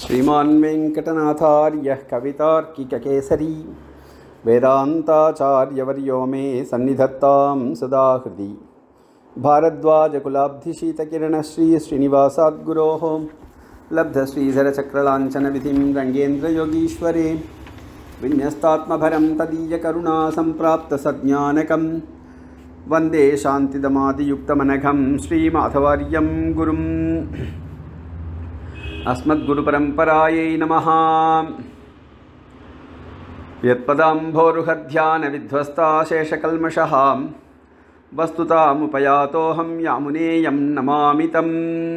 श्रीमान् वेङ्कटनाथार्यः कवितार्किककेसरी वेदान्ताचार्यवर्यो मे सन्निधत्तां सदा हृदि भारद्वाजकुलाब्धिशीतकिरणश्रीश्रीनिवासाद्गुरोः लब्धश्रीधरचक्रलाञ्छनविधिं रङ्गेन्द्रयोगीश्वरे विन्यस्तात्मभरं तदीयकरुणा सम्प्राप्तसज्ञानकं वन्दे शान्तिदमादियुक्तमनघं श्रीमाधवार्यं गुरुम् अस्मद्गुरुपरम्परायै नमः यत्पदाम्भोरुहध्यानविध्वस्ता शेषकल्मषः वस्तुतामुपयातोऽहं यामुनेयं नमामि तम्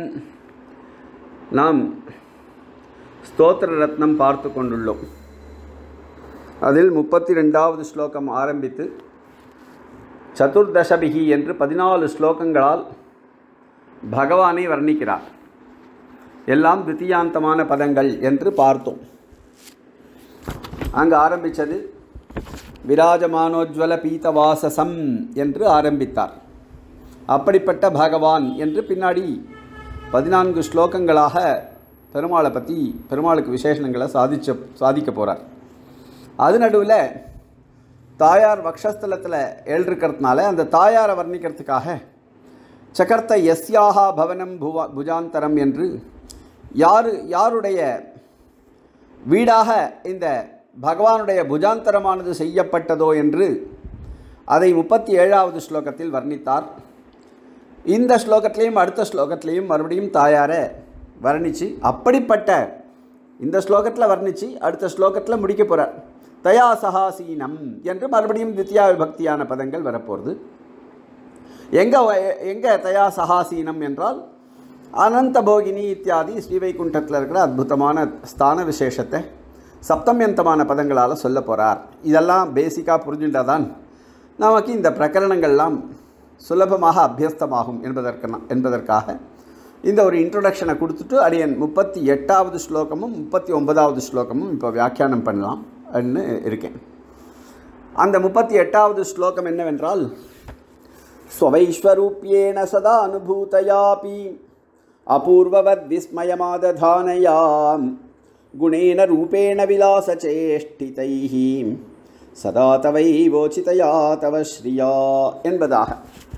நாம் ஸ்தோத்திர ரத்னம் பார்த்து கொண்டுள்ளோம் அதில் முப்பத்தி ரெண்டாவது ஸ்லோகம் ஆரம்பித்து சதுர்தசபிகி என்று பதினாலு ஸ்லோகங்களால் பகவானை வர்ணிக்கிறார் எல்லாம் தித்தியாந்தமான பதங்கள் என்று பார்த்தோம் அங்கு ஆரம்பித்தது விராஜமானோஜ்வல பீதவாசசம் என்று ஆரம்பித்தார் அப்படிப்பட்ட பகவான் என்று பின்னாடி பதினான்கு ஸ்லோகங்களாக பெருமாளை பற்றி பெருமாளுக்கு விசேஷணங்களை சாதிச்ச சாதிக்க போகிறார் அது நடுவில் தாயார் வக்ஷஸ்தலத்தில் எழுதிருக்கிறதுனால அந்த தாயாரை வர்ணிக்கிறதுக்காக சக்கர்த்த எஸ்யாஹா பவனம் புவா புஜாந்தரம் என்று யாரு யாருடைய வீடாக இந்த பகவானுடைய புஜாந்தரமானது செய்யப்பட்டதோ என்று அதை முப்பத்தி ஏழாவது ஸ்லோகத்தில் வர்ணித்தார் இந்த ஸ்லோகத்திலையும் அடுத்த ஸ்லோகத்திலையும் மறுபடியும் தாயாரை வர்ணித்து அப்படிப்பட்ட இந்த ஸ்லோகத்தில் வர்ணித்து அடுத்த ஸ்லோகத்தில் முடிக்க போகிறார் தயா சகாசீனம் என்று மறுபடியும் தித்யா விபக்தியான பதங்கள் வரப்போகிறது எங்கே எங்கே தயா சகாசீனம் என்றால் அனந்த போகினி இத்தியாதி ஸ்ரீவைகுண்டத்தில் இருக்கிற அற்புதமான ஸ்தான விசேஷத்தை சப்தமியந்தமான பதங்களால் சொல்ல போகிறார் இதெல்லாம் பேசிக்காக புரிஞ்சுட்டால் தான் நமக்கு இந்த பிரகரணங்கள்லாம் சுலபமாக அபியஸ்தமாகும் என்பதற்கு என்பதற்காக இந்த ஒரு இன்ட்ரொடக்ஷனை கொடுத்துட்டு அடியன் முப்பத்தி எட்டாவது ஸ்லோகமும் முப்பத்தி ஒன்பதாவது ஸ்லோகமும் இப்போ வியாக்கியானம் பண்ணலாம் அப்படின்னு இருக்கேன் அந்த முப்பத்தி எட்டாவது ஸ்லோகம் என்னவென்றால் ஸ்வவைஸ்வரூப்யேன சதா அனுபூதயாபி அபூர்வவத் விஸ்மயமாததானயா குணேன ரூபேண விலாசச்சேஷ்டிதைः சதா தவைவோச்சிதயா தவ ஸ்ரீயா என்பதாக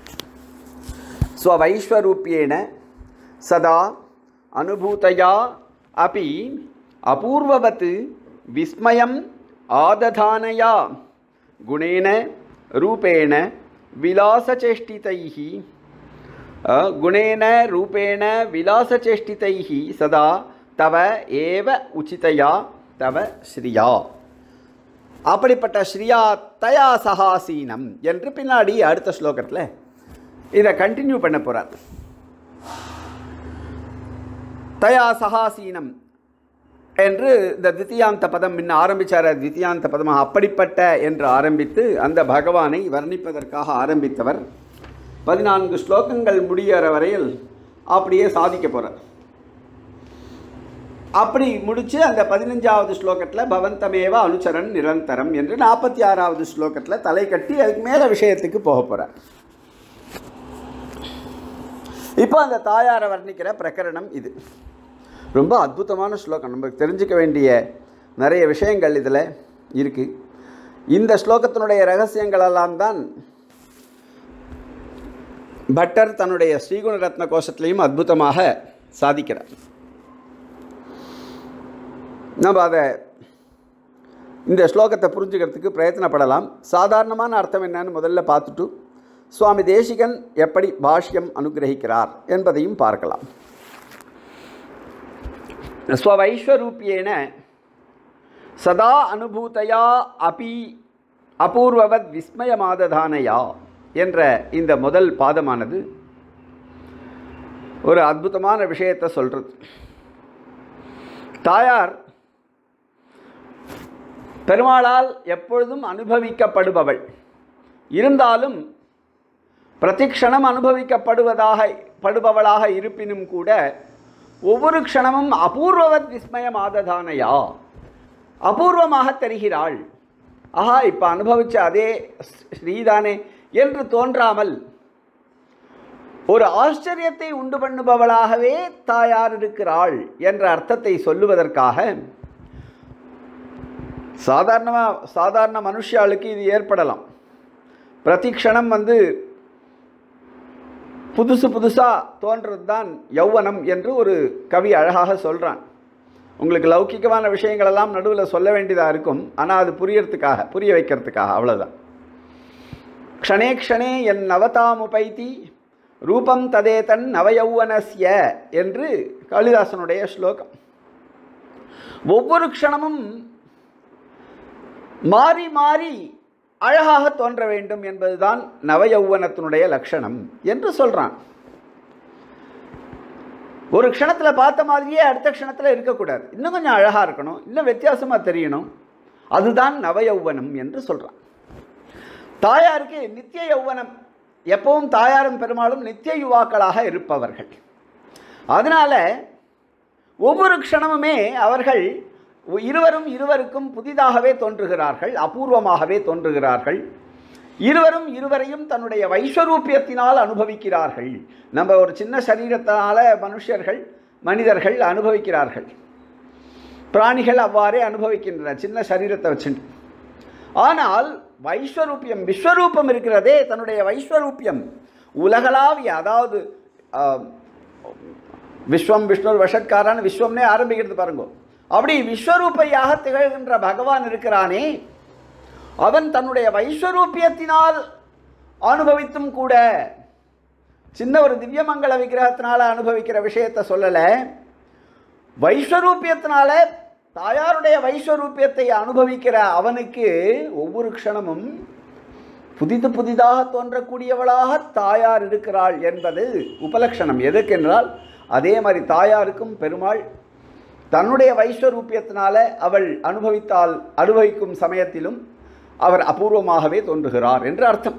ஸ்வவைஸ்வரூப்யேன சதா அனுபூதயா அப்பி அபூர்வவத் விஸ்மயம் ஆததானயா குணேன ரூபேண விலாசச்சேஷ்டிதைः குணேன ரூபேண விலாசச்சேஷ்டிதைः சதா தவ ஏவ உச்சிதயா தவ ஸ்ரீயா அப்படிப்பட்ட ஸ்ரீயா தயா சகாசீனம் என்று பின்னாடி அடுத்த ஸ்லோகத்தில் இதை கண்டினியூ பண்ண போகிறார் தயா சகாசீனம் என்று இந்த தித்தியாந்த பதம் முன்ன ஆரம்பித்தார் தித்தியாந்த பதமாக அப்படிப்பட்ட என்று ஆரம்பித்து அந்த பகவானை வர்ணிப்பதற்காக ஆரம்பித்தவர் பதினான்கு ஸ்லோகங்கள் முடிகிற வரையில் அப்படியே சாதிக்க போகிறார் அப்படி முடித்து அந்த பதினஞ்சாவது ஸ்லோகத்தில் பவந்தமேவ அனுச்சரன் நிரந்தரம் என்று நாற்பத்தி ஆறாவது ஸ்லோகத்தில் தலை கட்டி அதுக்கு மேலே விஷயத்துக்கு போக போகிறார் இப்போ அந்த தாயாரை வர்ணிக்கிற பிரகரணம் இது ரொம்ப அற்புதமான ஸ்லோகம் நமக்கு தெரிஞ்சுக்க வேண்டிய நிறைய விஷயங்கள் இதில் இருக்குது இந்த ஸ்லோகத்தினுடைய ரகசியங்களெல்லாம் தான் பட்டர் தன்னுடைய ஸ்ரீகுண ரத்ன கோஷத்திலையும் அற்புதமாக சாதிக்கிறார் நம்ம அதை இந்த ஸ்லோகத்தை புரிஞ்சுக்கிறதுக்கு பிரயத்தனப்படலாம் சாதாரணமான அர்த்தம் என்னன்னு முதல்ல பார்த்துட்டு சுவாமி தேசிகன் எப்படி பாஷ்யம் அனுகிரகிக்கிறார் என்பதையும் பார்க்கலாம் ஸ்வவைஸ்வரூபியேன சதா அனுபூதையா அபி அபூர்வவத் விஸ்மயமாததானையா என்ற இந்த முதல் பாதமானது ஒரு அற்புதமான விஷயத்தை சொல்கிறது தாயார் பெருமாளால் எப்பொழுதும் அனுபவிக்கப்படுபவள் இருந்தாலும் பிரதிக்ஷணம் அனுபவிக்கப்படுவதாக படுபவளாக இருப்பினும் கூட ஒவ்வொரு க்ஷணமும் அபூர்வவத் விஸ்மயமாததானையா அபூர்வமாக தெரிகிறாள் ஆஹா இப்போ அனுபவித்த அதே ஸ்ரீதானே என்று தோன்றாமல் ஒரு ஆச்சரியத்தை உண்டு பண்ணுபவளாகவே தாயார் இருக்கிறாள் என்ற அர்த்தத்தை சொல்லுவதற்காக சாதாரணமாக சாதாரண மனுஷாளுக்கு இது ஏற்படலாம் பிரதிக்ஷணம் வந்து புதுசு புதுசாக தோன்றது தான் யௌவனம் என்று ஒரு கவி அழகாக சொல்கிறான் உங்களுக்கு லௌகிகமான விஷயங்களெல்லாம் நடுவில் சொல்ல வேண்டியதாக இருக்கும் ஆனால் அது புரியறதுக்காக புரிய வைக்கிறதுக்காக அவ்வளோதான் க்ஷணே க்ஷணே என் நவதாமுபைத்தி ரூபம் ததே தன் நவயௌவனஸ்ய என்று காளிதாசனுடைய ஸ்லோகம் ஒவ்வொரு க்ஷணமும் மாறி மாறி அழகாக தோன்ற வேண்டும் என்பதுதான் நவயௌவனத்தினுடைய லட்சணம் என்று சொல்கிறான் ஒரு க்ஷணத்தில் பார்த்த மாதிரியே அடுத்த க்ஷணத்தில் இருக்கக்கூடாது இன்னும் கொஞ்சம் அழகாக இருக்கணும் இன்னும் வித்தியாசமாக தெரியணும் அதுதான் நவயௌவனம் என்று சொல்கிறான் தாயாருக்கு நித்திய யௌவனம் எப்பவும் தாயாரும் பெருமாளும் நித்திய யுவாக்களாக இருப்பவர்கள் அதனால் ஒவ்வொரு க்ஷணமுமே அவர்கள் இருவரும் இருவருக்கும் புதிதாகவே தோன்றுகிறார்கள் அபூர்வமாகவே தோன்றுகிறார்கள் இருவரும் இருவரையும் தன்னுடைய வைஸ்வரூபியத்தினால் அனுபவிக்கிறார்கள் நம்ம ஒரு சின்ன சரீரத்தினால மனுஷர்கள் மனிதர்கள் அனுபவிக்கிறார்கள் பிராணிகள் அவ்வாறே அனுபவிக்கின்றன சின்ன சரீரத்தை வச்சுட்டு ஆனால் வைஸ்வரூபியம் விஸ்வரூபம் இருக்கிறதே தன்னுடைய வைஸ்வரூபியம் உலகளாவிய அதாவது ஆஹ், விஸ்வம் விஷ்ணு வஷட்காரான விஸ்வம்னே ஆரம்பிக்கிறது பாருங்க அப்படி விஸ்வரூபையாக திகழ்கின்ற பகவான் இருக்கிறானே அவன் தன்னுடைய வைஸ்வரூபியத்தினால் அனுபவித்தும் கூட சின்ன ஒரு திவ்யமங்கல விக்கிரகத்தினால அனுபவிக்கிற விஷயத்தை சொல்லலை வைஸ்வரூபியத்தினால தாயாருடைய வைஸ்வரூபியத்தை அனுபவிக்கிற அவனுக்கு ஒவ்வொரு க்ஷணமும் புதிது புதிதாக தோன்றக்கூடியவளாக தாயார் இருக்கிறாள் என்பது உபலட்சணம் எதற்கென்றால் அதே மாதிரி தாயாருக்கும் பெருமாள் தன்னுடைய வைஸ்வரூபியத்தினால அவள் அனுபவித்தால் அனுபவிக்கும் சமயத்திலும் அவர் அபூர்வமாகவே தோன்றுகிறார் என்று அர்த்தம்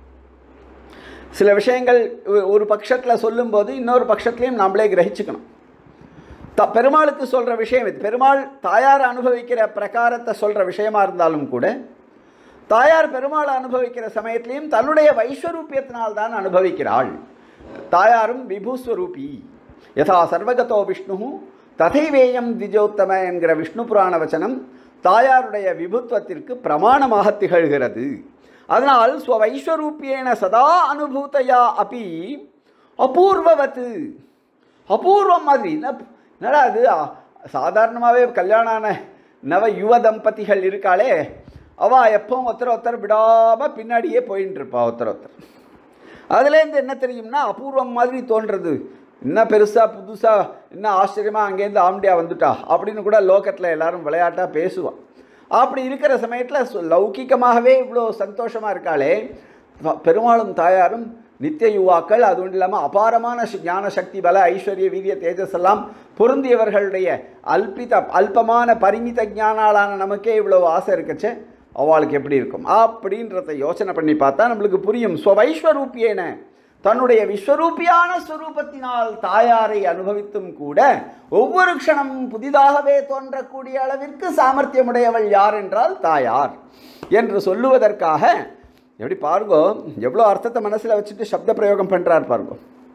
சில விஷயங்கள் ஒ- ஒரு பட்சத்தில் சொல்லும்போது இன்னொரு பட்சத்திலையும் நாமளே கிரகிச்சுக்கணும் த பெருமாளுக்கு சொல்கிற விஷயம் இது பெருமாள் தாயார் அனுபவிக்கிற பிரகாரத்தை சொல்கிற விஷயமா இருந்தாலும் கூட தாயார் பெருமாள் அனுபவிக்கிற சமயத்திலையும் தன்னுடைய வைஸ்வரூபியத்தினால் தான் அனுபவிக்கிறாள் தாயாரும் விபூஸ்வரூபி யதா சர்வகதோ விஷ்ணு ததைவேயம் திஜோத்தம என்கிற விஷ்ணு புராண வச்சனம் தாயாருடைய விபுத்துவத்திற்கு பிரமாணமாக திகழ்கிறது அதனால் ஸ்வவைஸ்வரூபியேன சதா அனுபூதையா அப்பி அபூர்வவத்து அபூர்வம் மாதிரி என்ன என்னடா அது சாதாரணமாகவே கல்யாணம் ஆன நவ யுவ தம்பதிகள் இருக்காளே அவள் எப்பவும் ஒருத்தர் ஒருத்தர் விடாமல் பின்னாடியே போயின்னு இருப்பா ஒருத்தர் ஒருத்தர் அதுலேருந்து என்ன தெரியும்னா அபூர்வம் மாதிரி தோன்றது என்ன பெருசாக புதுசாக என்ன ஆச்சரியமாக அங்கேருந்து ஆம்டியா வந்துட்டா அப்படின்னு கூட லோகத்தில் எல்லாரும் விளையாட்டாக பேசுவான் அப்படி இருக்கிற சமயத்தில் லௌகிகமாகவே இவ்வளோ சந்தோஷமாக இருக்காளே ப- பெருமாளும் தாயாரும் நித்திய யுவாக்கள் அது ஒன்றும் இல்லாமல் அபாரமான சி- ஞான சக்தி பல ஐஸ்வர்ய வீரிய தேஜஸ் எல்லாம் பொருந்தியவர்களுடைய அல்பித அல்பமான பரிமித ஞானாலான நமக்கே இவ்வளோ ஆசை இருக்கச்சே அவளுக்கு எப்படி இருக்கும் அப்படின்றத யோசனை பண்ணி பார்த்தா நம்மளுக்கு புரியும் ஸ்வவைஸ்வரூபியேன தன்னுடைய விஸ்வரூபியான ஸ்வரூபத்தினால் தாயாரை அனுபவித்தும் கூட ஒவ்வொரு க்ஷணமும் புதிதாகவே தோன்றக்கூடிய அளவிற்கு சாமர்த்தியமுடையவள் யார் என்றால் தாயார் என்று சொல்லுவதற்காக எப்படி பாருங்கோ எவ்வளோ அர்த்தத்தை மனசில் வச்சுட்டு சப்த பிரயோகம் பண்ணுறார் பாருங்கோ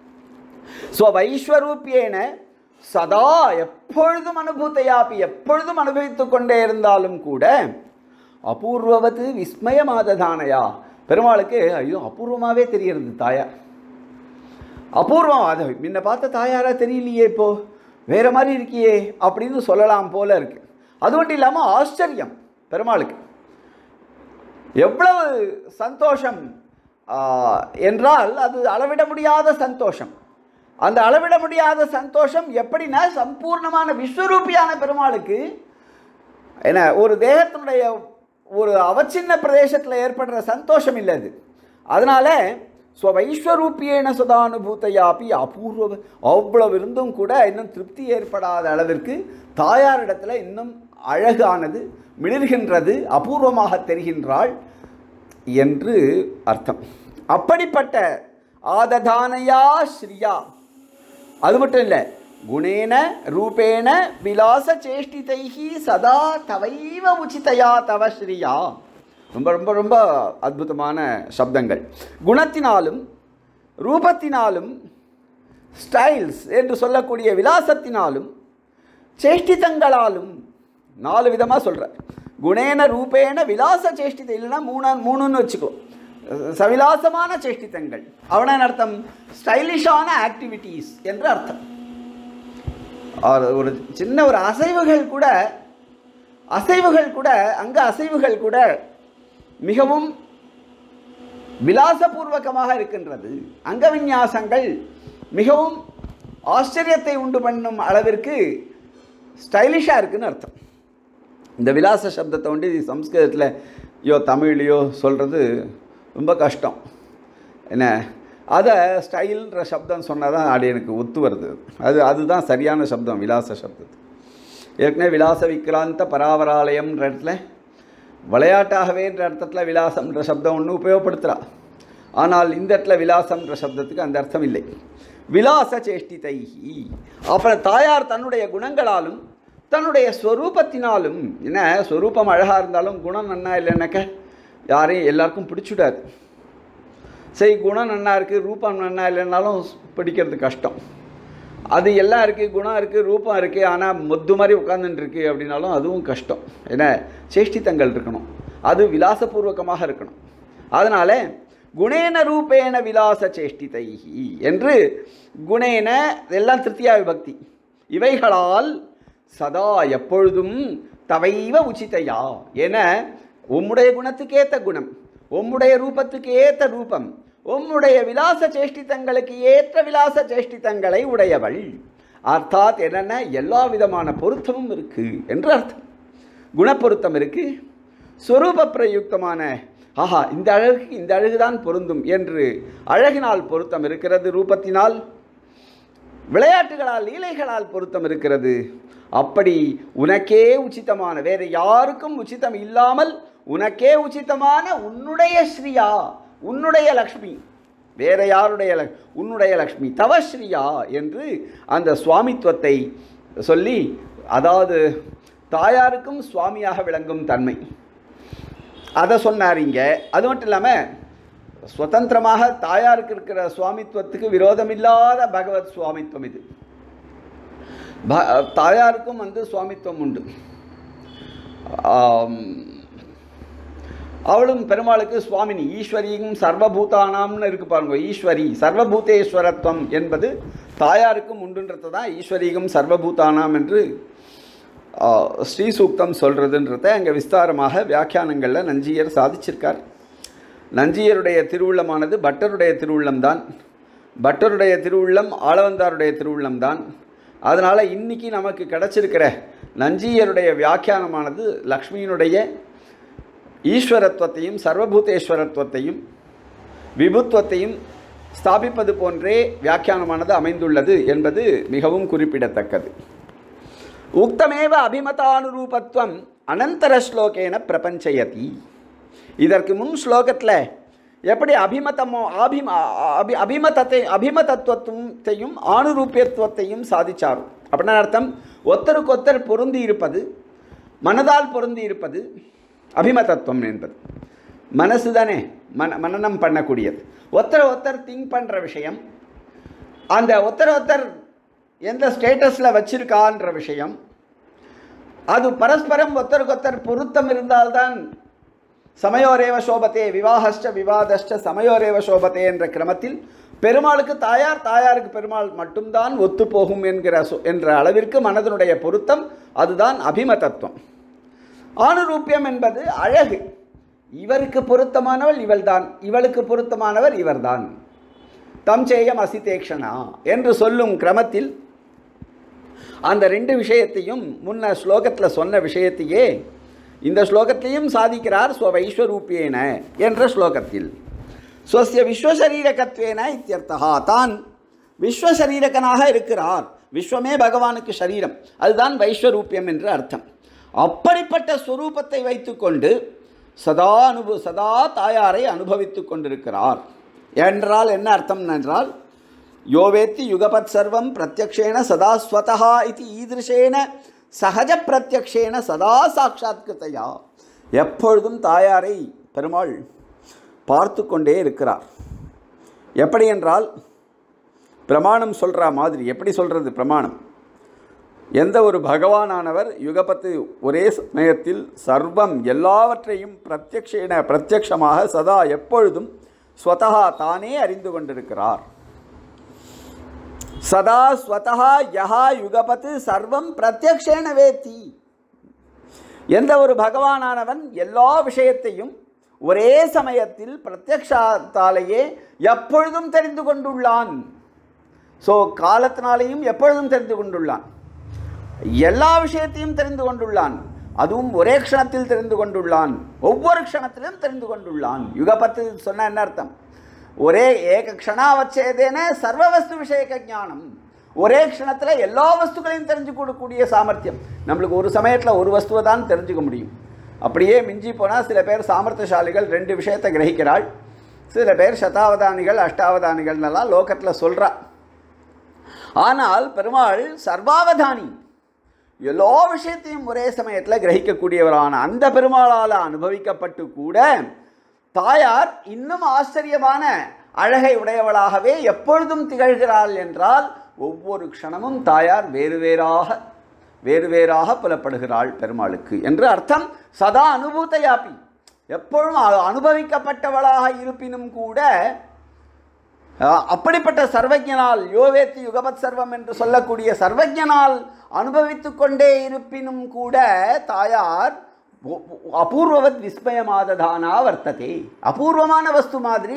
ஸ்வவைஸ்வரூபியேன சதா எப்பொழுதும் அனுபூத்தையாப்பி எப்பொழுதும் அனுபவித்து கொண்டே இருந்தாலும் கூட அபூர்வவது விஸ்மயமாததானையா பெருமாளுக்கு ஐயோ அபூர்வமாகவே தெரியறது தாயார் அபூர்வம் அது முன்ன பார்த்த தாயாரா தெரியலையே இப்போ வேற மாதிரி இருக்கியே அப்படின்னு சொல்லலாம் போல இருக்கு அது மட்டும் இல்லாமல் ஆச்சரியம் பெருமாளுக்கு எவ்வளவு சந்தோஷம் ஆ, என்றால் அது அளவிட முடியாத சந்தோஷம் அந்த அளவிட முடியாத சந்தோஷம் எப்படின்னா சம்பூர்ணமான விஸ்வரூபியான பெருமாளுக்கு என்ன ஒரு தேகத்தினுடைய ஒரு அவச்சின்ன பிரதேசத்தில் ஏற்படுற சந்தோஷம் இல்லை அது அதனால ஸ்வவைஸ்வரூபியேன சதானுபூத்தையாப்பி அபூர்வ அவ்வளவு இருந்தும் கூட இன்னும் திருப்தி ஏற்படாத அளவிற்கு தாயாரிடத்தில் இன்னும் அழகானது மிளிர்கின்றது அபூர்வமாக தெரிகின்றாள் என்று அர்த்தம் அப்படிப்பட்ட ஆததானையா ஸ்ரீயா அது மட்டும் இல்லை குணேன ரூபேண விலாச சேஷ்டிதைஹி சதா தவைவ உச்சிதையா தவ ஸ்ரீயா ரொம்ப ரொம்ப ரொம்ப அற்புதமான சப்தங்கள் குணத்தினாலும் ரூபத்தினாலும் ஸ்டைல்ஸ் என்று சொல்லக்கூடிய விலாசத்தினாலும் சேஷ்டிதங்களாலும் நாலு விதமாக சொல்கிறார் குணேன ரூபேன விலாச சேஷ்டிதம் இல்லைன்னா மூணா மூணுன்னு வச்சுக்கோ சவிலாசமான சேஷ்டிதங்கள் அவன அர்த்தம் ஸ்டைலிஷான ஆக்டிவிட்டீஸ் என்று அர்த்தம் ஒரு- ஒரு சின்ன ஒரு அசைவுகள் கூட அசைவுகள் கூட அங்க அசைவுகள் கூட மிகவும் விலாசபூர்வகமாக இருக்கின்றது அங்கவிந்யாசங்கள் மிகவும் ஆச்சரியத்தை உண்டு பண்ணும் அளவிற்கு ஸ்டைலிஷாக இருக்குன்னு அர்த்தம் இந்த விலாச சப்தத்தை வந்து சம்ஸ்கிருதத்தில் யோ தமிழ்லையோ சொல்கிறது ரொம்ப கஷ்டம் என்ன அதை ஸ்டைல்ன்ற சப்தம் சொன்னால் தான் அது எனக்கு ஒத்து வருது அது அதுதான் சரியான சப்தம் விலாச சப்தத்து ஏற்கனவே விலாச விக்ராந்த பராவராலயம்ன்ற இடத்துல விளையாட்டாகவேன்ற அர்த்தத்தில் விலாசம்ன்ற சப்தம் ஒன்று உபயோகப்படுத்துகிறா ஆனால் இந்த இடத்துல விலாசம்ன்ற சப்தத்துக்கு அந்த அர்த்தம் இல்லை விலாச சேஷ்டிதைஹி அப்புறம் தாயார் தன்னுடைய குணங்களாலும் தன்னுடைய ஸ்வரூபத்தினாலும் என்ன ஸ்வரூபம் அழகாக இருந்தாலும் குணம் நன்னா இல்லைன்னாக்க யாரையும் எல்லாருக்கும் பிடிச்சுடாது சரி குணம் நன்னா இருக்குது ரூபம் நன்னா இல்லைன்னாலும் பிடிக்கிறது கஷ்டம் அது எல்லாம் இருக்குது குணம் இருக்குது ரூபம் இருக்குது ஆனால் மொத்து மாதிரி உட்காந்துட்டு இருக்கு அப்படின்னாலும் அதுவும் கஷ்டம் ஏன்னா சேஷ்டித்தங்கள் இருக்கணும் அது விலாசபூர்வகமாக இருக்கணும் அதனால் குணேன ரூபேன விலாச சேஷ்டிதைஹி என்று குணேன எல்லாம் திருத்தியா விபக்தி இவைகளால் சதா எப்பொழுதும் தவைவ உச்சிதையா என உம்முடைய குணத்துக்கேத்த குணம் உம்முடைய ரூபத்துக்கு ஏத்த ரூபம் உம்முடைய விலாச சேஷ்டித்தங்களுக்கு ஏற்ற விலாச சேஷ்டித்தங்களை உடையவள் அர்த்தாத் என்னென்ன எல்லா விதமான பொருத்தமும் இருக்கு என்று அர்த்தம் குணப்பொருத்தம் இருக்கு ஸ்வரூப பிரயுக்தமான ஆஹா இந்த அழகுக்கு இந்த அழகுதான் பொருந்தும் என்று அழகினால் பொருத்தம் இருக்கிறது ரூபத்தினால் விளையாட்டுகளால் லீலைகளால் பொருத்தம் இருக்கிறது அப்படி உனக்கே உச்சிதமான வேறு யாருக்கும் உச்சிதம் இல்லாமல் உனக்கே உச்சிதமான உன்னுடைய ஸ்ரீயா உன்னுடைய லக்ஷ்மி வேற யாருடைய லக்- உன்னுடைய லக்ஷ்மி தவஸ்ரீயா என்று அந்த சுவாமித்துவத்தை சொல்லி அதாவது தாயாருக்கும் சுவாமியாக விளங்கும் தன்மை அதை சொன்னார் இங்கே அது மட்டும் இல்லாமல் சுதந்திரமாக தாயாருக்கு இருக்கிற சுவாமித்துவத்துக்கு விரோதமில்லாத பகவத் சுவாமித்துவம் இது ப- தாயாருக்கும் வந்து சுவாமித்துவம் உண்டு ஆம், அவளும் பெருமாளுக்கு சுவாமினி ஈஸ்வரியும் சர்வபூதானாம்னு இருக்கு பாருங்க ஈஸ்வரி சர்வபூதேஸ்வரத்துவம் என்பது தாயாருக்கும் உண்டுன்றது தான் ஈஸ்வரியும் சர்வபூதானாம் என்று ஆ, ஸ்ரீசூக்தம் சொல்கிறதுன்றத அங்கே விஸ்தாரமாக வியாக்கியானங்களில் நஞ்சியர் சாதிச்சிருக்கார் நஞ்சியருடைய திருவுள்ளமானது பட்டருடைய திருவுள்ளம்தான் பட்டருடைய திருவுள்ளம் ஆளவந்தாருடைய திருவுள்ளம்தான் அதனால் இன்னைக்கு நமக்கு கிடைச்சிருக்கிற நஞ்சியருடைய வியாக்கியானமானது லக்ஷ்மியினுடைய ஈஸ்வரத்துவத்தையும் சர்வபூதேஸ்வரத்துவத்தையும் விபுத்துவத்தையும் ஸ்தாபிப்பது போன்றே வியாக்கியானமானது அமைந்துள்ளது என்பது மிகவும் குறிப்பிடத்தக்கது உக்தமேவ அபிமதானுரூபத்துவம் அனந்தர ஸ்லோகேன பிரபஞ்சயதி இதற்கு முன் ஸ்லோகத்தில் எப்படி அபிமதமோ அபிம அபி அபிமதத்தை அபிமதத்துவத்தையும் ஆணுரூபியத்துவத்தையும் சாதிச்சார் அப்படின்னா அர்த்தம் ஒத்தருக்கொத்தர் பொருந்தி இருப்பது மனதால் பொருந்தி இருப்பது அபிமதத்துவம் என்பது மனசு தானே மன மனனம் பண்ணக்கூடியது ஒருத்தர் ஒருத்தர் திங்க் பண்ணுற விஷயம் அந்த ஒருத்தர் ஒருத்தர் எந்த ஸ்டேட்டஸில் வச்சிருக்கான்ற விஷயம் அது பரஸ்பரம் ஒருத்தருக்கொத்தர் பொருத்தம் இருந்தால்தான் சமயோரேவ சோபத்தே விவாகஷ்ட விவாதஷ்ட சமயோரேவ சோபத்தே என்ற கிரமத்தில் பெருமாளுக்கு தாயார் தாயாருக்கு பெருமாள் மட்டும்தான் ஒத்துப்போகும் என்கிற சொ- என்ற அளவிற்கு மனதனுடைய பொருத்தம் அதுதான் அபிமதத்துவம் ஆணுரூபியம் என்பது அழகு இவருக்கு பொருத்தமானவள் இவள்தான் இவளுக்கு பொருத்தமானவர் இவர்தான் தம் சேயம் அசிதேக்ஷனா என்று சொல்லும் கிரமத்தில் அந்த ரெண்டு விஷயத்தையும் முன்ன ஸ்லோகத்தில் சொன்ன விஷயத்தையே இந்த ஸ்லோகத்திலையும் சாதிக்கிறார் ஸ்வவைஸ்வரூபியேன என்ற ஸ்லோகத்தில் ஸ்வசிய விஸ்வசரீரகத்வேன இத்தியர்த்தகா தான் விஸ்வசரீரகனாக இருக்கிறார் விஸ்வமே பகவானுக்கு சரீரம் அதுதான் வைஸ்வரூபியம் என்று அர்த்தம் அப்படிப்பட்ட ஸ்வரூபத்தை வைத்துக்கொண்டு சதா அனுபவ சதா தாயாரை அனுபவித்துக் கொண்டிருக்கிறார் என்றால் என்ன அர்த்தம் என்றால் யோவேத்தி யுகபத் சர்வம் பிரத்யக்ஷேன சதா ஸ்வதா இது ஈதிருஷேன சகஜ பிரத்யக்ஷேன சதா சாட்சாத்கிருதையா எப்பொழுதும் தாயாரை பெருமாள் பார்த்து கொண்டே இருக்கிறார் எப்படி என்றால் பிரமாணம் சொல்கிற மாதிரி எப்படி சொல்கிறது பிரமாணம் எந்த ஒரு பகவானானவர் யுகபத்து ஒரே சமயத்தில் சர்வம் எல்லாவற்றையும் பிரத்யக்ஷேன பிரத்யக்ஷமாக சதா எப்பொழுதும் ஸ்வதா தானே அறிந்து கொண்டிருக்கிறார் சதா ஸ்வதா யஹா யுகபத்து சர்வம் பிரத்யக்ஷேன வேத்தி எந்த ஒரு பகவானானவன் எல்லா விஷயத்தையும் ஒரே சமயத்தில் பிரத்யக்ஷாத்தாலேயே எப்பொழுதும் தெரிந்து கொண்டுள்ளான் ஸோ காலத்தினாலேயும் எப்பொழுதும் தெரிந்து கொண்டுள்ளான் எல்லா விஷயத்தையும் தெரிந்து கொண்டுள்ளான் அதுவும் ஒரே க்ஷணத்தில் தெரிந்து கொண்டுள்ளான் ஒவ்வொரு க்ஷணத்திலும் தெரிந்து கொண்டுள்ளான் யுகபத்து சொன்ன என்ன அர்த்தம் ஒரே ஏக க்ஷணாவச்சேதேன சர்வ வஸ்து விஷயக்க ஞானம் ஒரே க்ஷணத்தில் எல்லா வஸ்துக்களையும் தெரிஞ்சு கொடுக்கக்கூடிய சாமர்த்தியம் நம்மளுக்கு ஒரு சமயத்தில் ஒரு வஸ்துவை தான் தெரிஞ்சுக்க முடியும் அப்படியே மிஞ்சி போனால் சில பேர் சாமர்த்தியசாலிகள் ரெண்டு விஷயத்தை கிரகிக்கிறாள் சில பேர் சதாவதானிகள் அஷ்டாவதானிகள்னெல்லாம் லோகத்தில் சொல்கிறா ஆனால் பெருமாள் சர்வாவதானி எல்லா விஷயத்தையும் ஒரே சமயத்தில் கிரகிக்கக்கூடியவரான அந்த பெருமாளால் அனுபவிக்கப்பட்டு கூட தாயார் இன்னும் ஆச்சரியமான அழகை உடையவளாகவே எப்பொழுதும் திகழ்கிறாள் என்றால் ஒவ்வொரு க்ஷணமும் தாயார் வேறு வேறாக வேறு வேறாக புலப்படுகிறாள் பெருமாளுக்கு என்று அர்த்தம் சதா அனுபூத்தையாப்பி எப்பொழுதும் அ- அனுபவிக்கப்பட்டவளாக இருப்பினும் கூட அஹ், அப்படிப்பட்ட சர்வஜனால் யோவேத்தி யுகபத் சர்வம் என்று சொல்லக்கூடிய சர்வஜனால் அனுபவித்து கொண்டே இருப்பினும் கூட தாயார் ஒ- ஒ- அபூர்வவத் விஸ்மயமாததானா வர்த்ததே அபூர்வமான வஸ்து மாதிரி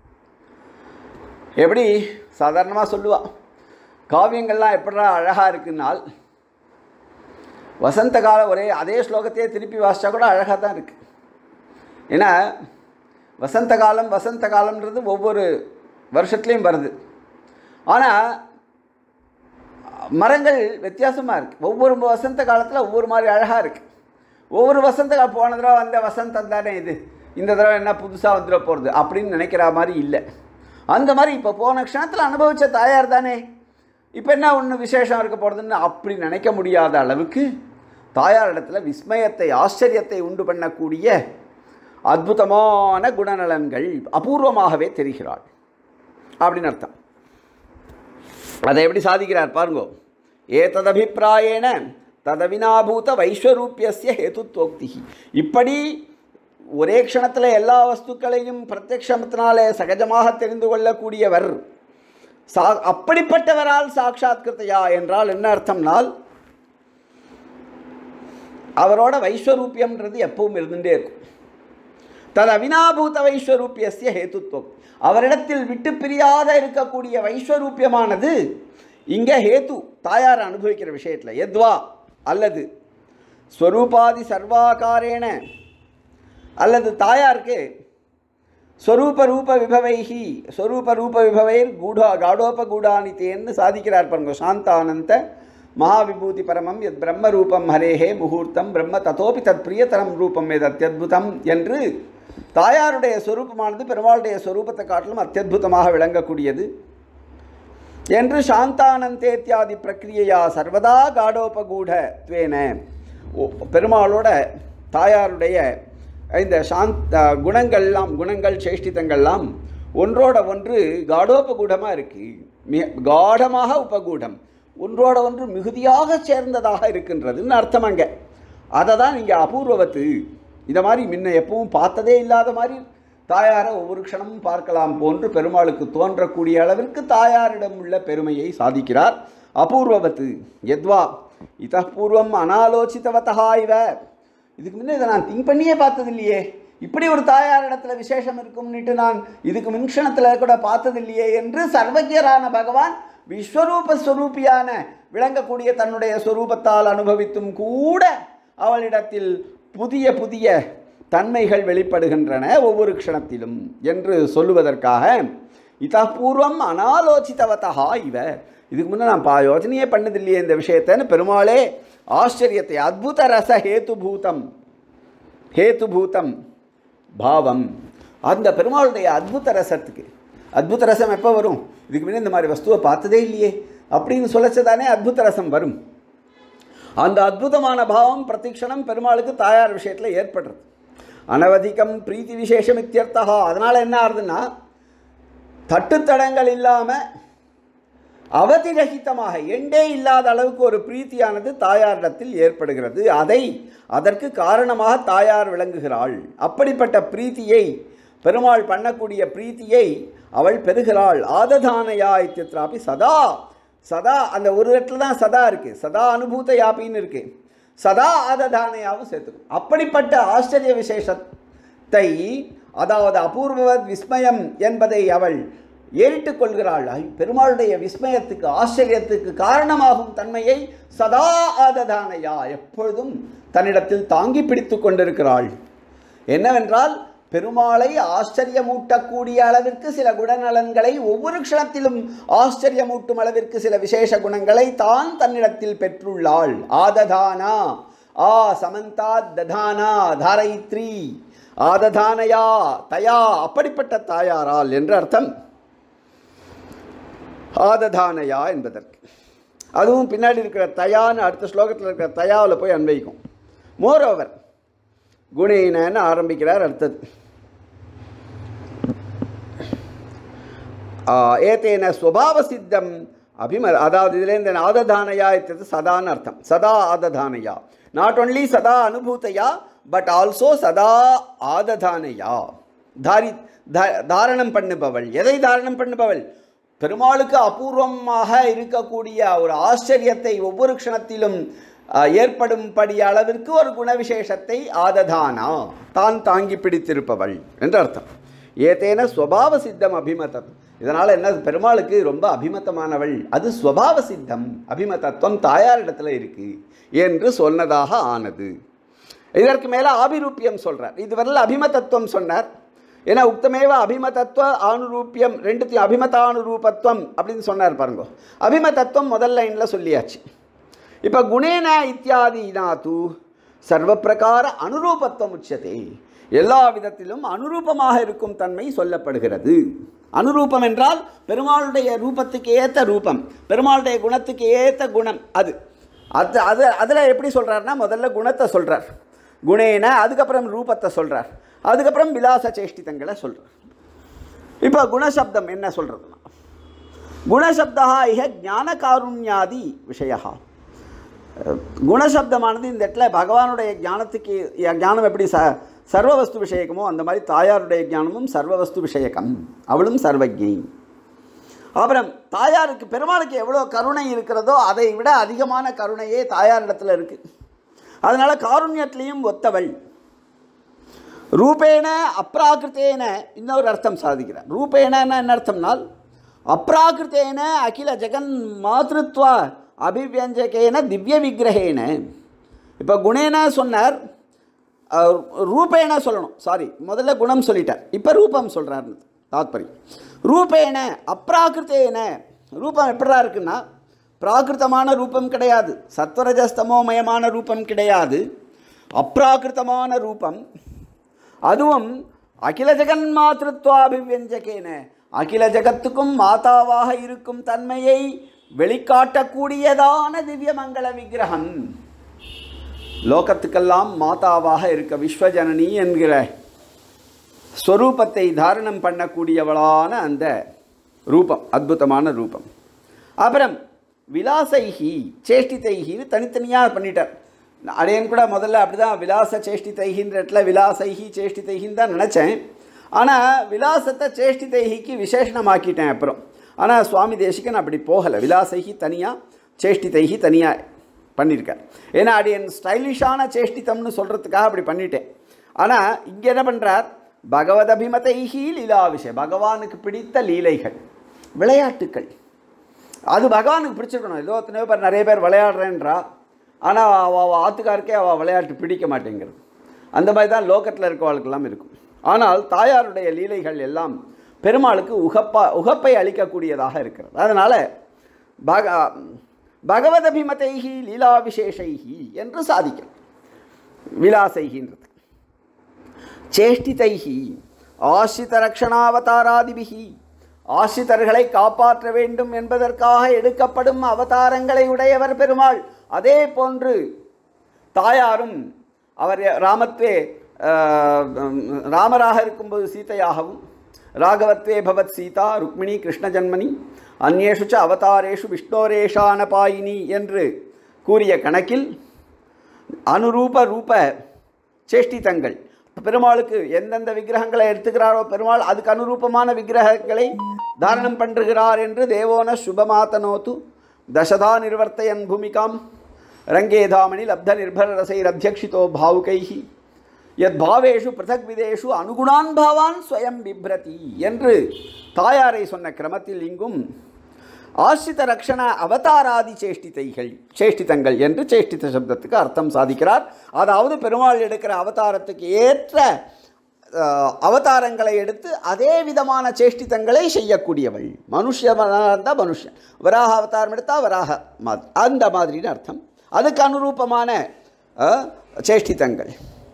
எப்படி சாதாரணமாக சொல்லுவா காவியங்கள்லாம் எப்படா அழகாக இருக்குன்னால் வசந்த காலம் ஒரே அதே ஸ்லோகத்தையே திருப்பி வாசிச்சா கூட அழகாக தான் இருக்குது ஏன்னா வசந்த காலம் வசந்த காலம்ன்றது ஒவ்வொரு வருஷத்துலேயும் வருது ஆனால் மரங்கள் வித்தியாசமாக இருக்குது ஒவ்வொரு வசந்த காலத்தில் ஒவ்வொரு மாதிரி அழகாக இருக்குது ஒவ்வொரு வசந்த காலம் போன தடவை வந்த வசந்தம் தானே இது இந்த தடவை என்ன புதுசாக வந்துட போகிறது அப்படின்னு நினைக்கிற மாதிரி இல்லை அந்த மாதிரி இப்போ போன க்ஷணத்தில் அனுபவித்த தாயார் தானே இப்போ என்ன ஒன்று விசேஷம் இருக்க போகிறதுன்னு அப்படி நினைக்க முடியாத அளவுக்கு தாயார் இடத்துல விஸ்மயத்தை ஆச்சரியத்தை உண்டு பண்ணக்கூடிய அற்புதமான குணநலன்கள் அபூர்வமாகவே தெரிகிறாள் அப்படின்னு அர்த்தம் அதை எப்படி சாதிக்கிறார் பாருங்கோ ஏததபிப்பிராயேன ததவினாபூத வைஸ்வரூபியஸ்ய ஹேதுத்வோக்தி இப்படி ஒரே க்ஷணத்தில் எல்லா வஸ்துக்களையும் பிரத்யக்ஷத்தினாலே சகஜமாக தெரிந்து கொள்ளக்கூடியவர் சா அப்படிப்பட்டவரால் சாட்சாத்கிருத்தையா என்றால் என்ன அர்த்தம்னால் அவரோட வைஸ்வரூபியம்ன்றது எப்பவும் இருந்துகிட்டே இருக்கும் தது அவினாபூத வைஸ்வரூபியஸ்ய ஹேத்துத்வம் அவரிடத்தில் விட்டு பிரியாத இருக்கக்கூடிய வைஸ்வரூபியமானது இங்கே ஹேத்து தாயார் அனுபவிக்கிற விஷயத்தில் எத்வா அல்லது ஸ்வரூபாதி சர்வாகாரேன அல்லது தாயாருக்கு ஸ்வரூப ரூப விபவைஹி ஸ்வரூப ரூப விபவைர் கூடா காடோபகூடானி தேன்னு சாதிக்கிறார் பாருங்க சாந்தானந்த மகாவிபூதி பரமம் எத் பிரம்ம ரூபம் ஹரேஹே முகூர்த்தம் பிரம்ம ததோபி தத் பிரியதரம் ரூபம் எது அத்தியுதம் என்று தாயாருடைய ஸ்வரூபமானது பெருமாளுடைய ஸ்வரூபத்தை காட்டிலும் அத்தியுதமாக விளங்கக்கூடியது என்று சாந்தானந்தேத்தியாதி பிரக்கிரியையா சர்வதா காடோபகூட துவேன ஓ- பெருமாளோட தாயாருடைய இந்த சாந்த குணங்கள்லாம் குணங்கள் சேஷ்டிதங்கள்லாம் ஒன்றோட ஒன்று காடோபகூடமாக இருக்குது மிக காடமாக உபகூடம் ஒன்றோட ஒன்று மிகுதியாக சேர்ந்ததாக இருக்கின்றதுன்னு அர்த்தம் அங்கே அதை தான் இங்கே அபூர்வவத்து இதை மாதிரி முன்ன எப்பவும் பார்த்ததே இல்லாத மாதிரி தாயாரை ஒவ்வொரு க்ஷணமும் பார்க்கலாம் போன்று பெருமாளுக்கு தோன்றக்கூடிய அளவிற்கு தாயாரிடம் உள்ள பெருமையை சாதிக்கிறார் அபூர்வவத்து எத்வா இத பூர்வம் அனாலோசித்தவத்தகா இவ இதுக்கு முன்னே இதை நான் திங்க் பண்ணியே பார்த்தது இல்லையே இப்படி ஒரு தாயார் இடத்துல விசேஷம் இருக்கும்னுட்டு நான் இதுக்கு முன்ஷணத்தில் கூட பார்த்தது இல்லையே என்று சர்வஜரான பகவான் விஸ்வரூப ஸ்வரூபியான விளங்கக்கூடிய தன்னுடைய ஸ்வரூபத்தால் அனுபவித்தும் கூட அவளிடத்தில் புதிய புதிய தன்மைகள் வெளிப்படுகின்றன ஒவ்வொரு க்ஷணத்திலும் என்று சொல்லுவதற்காக இதப்பூர்வம் அனாலோசித்தவத்தகா இவ இதுக்கு முன்னே நான் பா யோசனையே பண்ணதில்லையே இந்த விஷயத்தைன்னு பெருமாளே ஆச்சரியத்தை அத்புத ரச ஹேதுபூதம் ஹேதுபூதம் பாவம் அந்த பெருமாளுடைய அத்புத ரசத்துக்கு அத்புத ரசம் எப்போ வரும் இதுக்கு முன்னே இந்த மாதிரி வஸ்துவை பார்த்ததே இல்லையே அப்படின்னு சொல்லச்சதானே அத்புத ரசம் வரும் அந்த அற்புதமான பாவம் பிரதிக்ஷணம் பெருமாளுக்கு தாயார் விஷயத்தில் ஏற்படுறது அனவதிகம் பிரீத்தி விசேஷம் இத்தியர்த்தகா அதனால் என்ன ஆகுதுன்னா தட்டுத்தடங்கள் இல்லாமல் அவதிரகிதமாக எண்டே இல்லாத அளவுக்கு ஒரு பிரீத்தியானது தாயாரிடத்தில் ஏற்படுகிறது அதை அதற்கு காரணமாக தாயார் விளங்குகிறாள் அப்படிப்பட்ட பிரீத்தியை பெருமாள் பண்ணக்கூடிய பிரீத்தியை அவள் பெறுகிறாள் ஆததானயா இத்தியத்ராபி சதா சதா அந்த ஒரு இடத்துல தான் சதா இருக்கு சதா அனுபூத யாப்பின்னு இருக்கு சதா ஆததானையாவும் சேர்த்துக்கும் அப்படிப்பட்ட ஆச்சரிய விசேஷத்தை அதாவது அபூர்வவத் விஸ்மயம் என்பதை அவள் ஏறிட்டுக் கொள்கிறாள் ஐ, பெருமாளுடைய விஸ்மயத்துக்கு ஆச்சரியத்துக்கு காரணமாகும் தன்மையை சதா ஆததானையா எப்பொழுதும் தன்னிடத்தில் தாங்கி பிடித்து கொண்டிருக்கிறாள் என்னவென்றால் பெருமாளை ஆச்சரியமூட்டக்கூடிய அளவிற்கு சில குணநலன்களை ஒவ்வொரு க்ஷணத்திலும் ஆச்சரியமூட்டும் அளவிற்கு சில விசேஷ குணங்களை தான் தன்னிடத்தில் பெற்றுள்ளாள் ஆததானா ஆ சமந்தா ததானா தாரயித்ரி ஆததானயா தயா அப்படிப்பட்ட தாயாரால் என்று அர்த்தம் ஆததானயா என்பதற்கு அதுவும் பின்னாடி இருக்கிற தயான்னு அடுத்த ஸ்லோகத்தில் இருக்கிற தயாவில் போய் அன்வைக்கும் மோரோவர் குணேனன்னு ஆரம்பிக்கிறார் அடுத்தது ஆ, ஏத்தேன ஸ்வபாவ சித்தம் அபிம அதாவது இதுலேருந்து ஆததானயா இத்தது சதான்னு அர்த்தம் சதா ஆததானயா நாட் ஒன்லி சதா அனுபூதையா பட் ஆல்சோ சதா ஆததானயா தாரி தா- தாரணம் பண்ணுபவள் எதை தாரணம் பண்ணுபவள் பெருமாளுக்கு அபூர்வமாக இருக்கக்கூடிய ஒரு ஆச்சரியத்தை ஒவ்வொரு க்ஷணத்திலும் ஆ, ஏற்படும்படி அளவிற்கு ஒரு குணவிசேஷத்தை ஆததானா தான் தாங்கி பிடித்திருப்பவள் என்று அர்த்தம் ஏதேன ஸ்வபாவ சித்தம் அபிமதம் இதனால் என்ன பெருமாளுக்கு ரொம்ப அபிமதமானவள் அது ஸ்வபாவ சித்தம் அபிமதத்துவம் தாயாரிடத்துல இருக்கு என்று சொன்னதாக ஆனது இதற்கு மேலே ஆபிரூப்பியம் சொல்றார் இதுவரையில் அபிமதத்துவம் சொன்னார் ஏன்னா உக்தமேவ அபிமதத்துவ ஆணுரூப்பியம் ரெண்டுத்தையும் அபிமதானுரூபத்துவம் அப்படின்னு சொன்னார் பாருங்க அபிமதத்துவம் முதல் லைனில் சொல்லியாச்சு இப்போ குணேன இத்தியாதினா தூ சர்வ பிரகார அனுரூபத்துவம் உச்சதே எல்லா விதத்திலும் அனுரூபமாக இருக்கும் தன்மை சொல்லப்படுகிறது அனுரூபம் என்றால் பெருமாளுடைய ரூபத்துக்கு ஏற்ற ரூபம் பெருமாளுடைய குணத்துக்கு ஏற்ற குணம் அது அது அது அதில் எப்படி சொல்கிறாருன்னா முதல்ல குணத்தை சொல்கிறார் குணேன அதுக்கப்புறம் ரூபத்தை சொல்கிறார் அதுக்கப்புறம் விலாச சேஷ்டிதங்களை சொல்கிறார் இப்போ குணசப்தம் என்ன சொல்கிறதுனா குணசப்தா இக ஞான காருண்யாதி விஷயா குணசப்தமானது இந்த இடத்துல பகவானுடைய ஞானத்துக்கு ஞானம் எப்படி ச சர்வ வஸ்து விஷயக்கமோ அந்த மாதிரி தாயாருடைய ஞானமும் சர்வ வஸ்து விஷயக்கம் அவளும் சர்வஜை அப்புறம் தாயாருக்கு பெருமாளுக்கு எவ்வளோ கருணை இருக்கிறதோ அதை விட அதிகமான கருணையே தாயாரிடத்தில் இருக்குது அதனால காருண்யத்திலையும் ஒத்தவள் ரூபேண அப்ராகிருத்தேன இன்னொரு அர்த்தம் சாதிக்கிறார் ரூபேண என்ன அர்த்தம்னால் அப்ராகிருத்தேன அகில ஜெகன் மாதృత్వ அபிவியஞ்சகேன திவ்ய விக்கிரகேன இப்போ குணேன சொன்னார் அஹ், ரூபேண சொல்லணும் சாரி முதல்ல குணம் சொல்லிட்டார் இப்போ ரூபம் சொல்கிறார் தாத்பரியம் ரூபேண அப்ராகிருத்தேன ரூபம் எப்படா இருக்குன்னா பிராகிருத்தமான ரூபம் கிடையாது சத்வரஜஸ்தமோமயமான ரூபம் கிடையாது அப்ராகிருத்தமான ரூபம் அதுவும் அகில ஜெகன் மாத்திருத்வாபிவியஞ்சகேன அகில ஜகத்துக்கும் மாதாவாக இருக்கும் தன்மையை வெளிக்காட்டக்கூடியதான திவ்ய மங்கள விக்கிரகம் லோகத்துக்கெல்லாம் மாதாவாக இருக்க விஸ்வஜனனி என்கிற ஸ்வரூபத்தை தாரணம் பண்ணக்கூடியவளான அந்த ரூபம் அற்புதமான ரூபம் அப்புறம் விலாசைஹி சேஷ்டிதைஹின்னு தனித்தனியாக பண்ணிட்டார் அடையன் கூட முதல்ல அப்படிதான் விலாச சேஷ்டிதைகின்ற இடத்துல விலாசைஹி சேஷ்டிதைகின்னு தான் நினச்சேன் ஆனால் விலாசத்தை சேஷ்டிதைஹிக்கு விசேஷணமாக்கிட்டேன் அப்புறம் ஆனால் சுவாமி தேசிகன் அப்படி போகலை விலாசைஹி தனியாக சேஷ்டிதைஹி தனியாக பண்ணியிருக்கார் ஏன்னா அடியன் ஸ்டைலிஷான சேஷ்டிதம்னு சொல்கிறதுக்காக அப்படி பண்ணிட்டேன் ஆனால் இங்கே என்ன பண்ணுறார் பகவத் அபிமதைஹி லீலா விஷயம் பகவானுக்கு பிடித்த லீலைகள் விளையாட்டுக்கள் அது பகவானுக்கு பிடிச்சிருக்கணும் ஏதோ எத்தனையோ பேர் நிறைய பேர் விளையாடுறேன்றா ஆனால் அவள் ஆத்துக்காருக்கே அவள் விளையாட்டு பிடிக்க மாட்டேங்கிறது அந்த மாதிரி தான் லோகத்தில் இருக்கவாளுக்கெல்லாம் இருக்கும் ஆனால் தாயாருடைய லீலைகள் எல்லாம் பெருமாளுக்கு உகப்பா உகப்பை அளிக்கக்கூடியதாக இருக்கிறது அதனால் பக பகவத் அபிமதைஹி லீலா விசேஷைஹி என்று சாதிக்கிறோம் விலாசைகின்றது சேஷ்டிதைஹி ஆசிரித ரக்ஷணாவதாராதிபிகி ஆசிரிதர்களை காப்பாற்ற வேண்டும் என்பதற்காக எடுக்கப்படும் அவதாரங்களை உடையவர் பெருமாள் அதே போன்று தாயாரும் அவர் ராமத்வே ஆஹ், ராமராக இருக்கும்போது சீதையாகவும் ராகவத்வே பவத் சீதா ருக்மிணி கிருஷ்ண ஜன்மனி அந்நேஷு ச அவதாரேஷு விஷ்ணோரேஷானபாயினி என்று கூறிய கணக்கில் அனுரூப ரூப சேஷ்டிதங்கள் பெருமாளுக்கு எந்தெந்த விக்கிரகங்களை எடுத்துக்கிறாரோ பெருமாள் அதுக்கு அனுரூபமான விக்கிரகங்களை தாரணம் பண்ணுகிறார் என்று தேவோன சுபமாத்தனோத்து தசதா நிர்வர்த்தயன் பூமிகாம் ரங்கேதாமணி லப்த நிர்பர ரசைரத்தியக்ஷிதோ பாவுகைஹி யத் பாவேஷு பிரதக் விதேஷு அனுகுணான் பாவான் ஸ்வயம் பிப்ரதி என்று தாயாரை சொன்ன கிரமத்தில் இங்கும் ஆசிரித ரக்ஷண அவதாராதி சேஷ்டிதைகள் சேஷ்டிதங்கள் என்று சேஷ்டித சப்தத்துக்கு அர்த்தம் சாதிக்கிறார் அதாவது பெருமாள் எடுக்கிற அவதாரத்துக்கு ஏற்ற அஹ், அவதாரங்களை எடுத்து அதே விதமான சேஷ்டிதங்களை செய்யக்கூடியவள் மனுஷனாக இருந்தால் மனுஷன் வராக அவதாரம் எடுத்தால் வராக மாதிரி அந்த மாதிரின்னு அர்த்தம் அதுக்கு அனுரூபமான அஹ், சேஷ்டிதங்கள்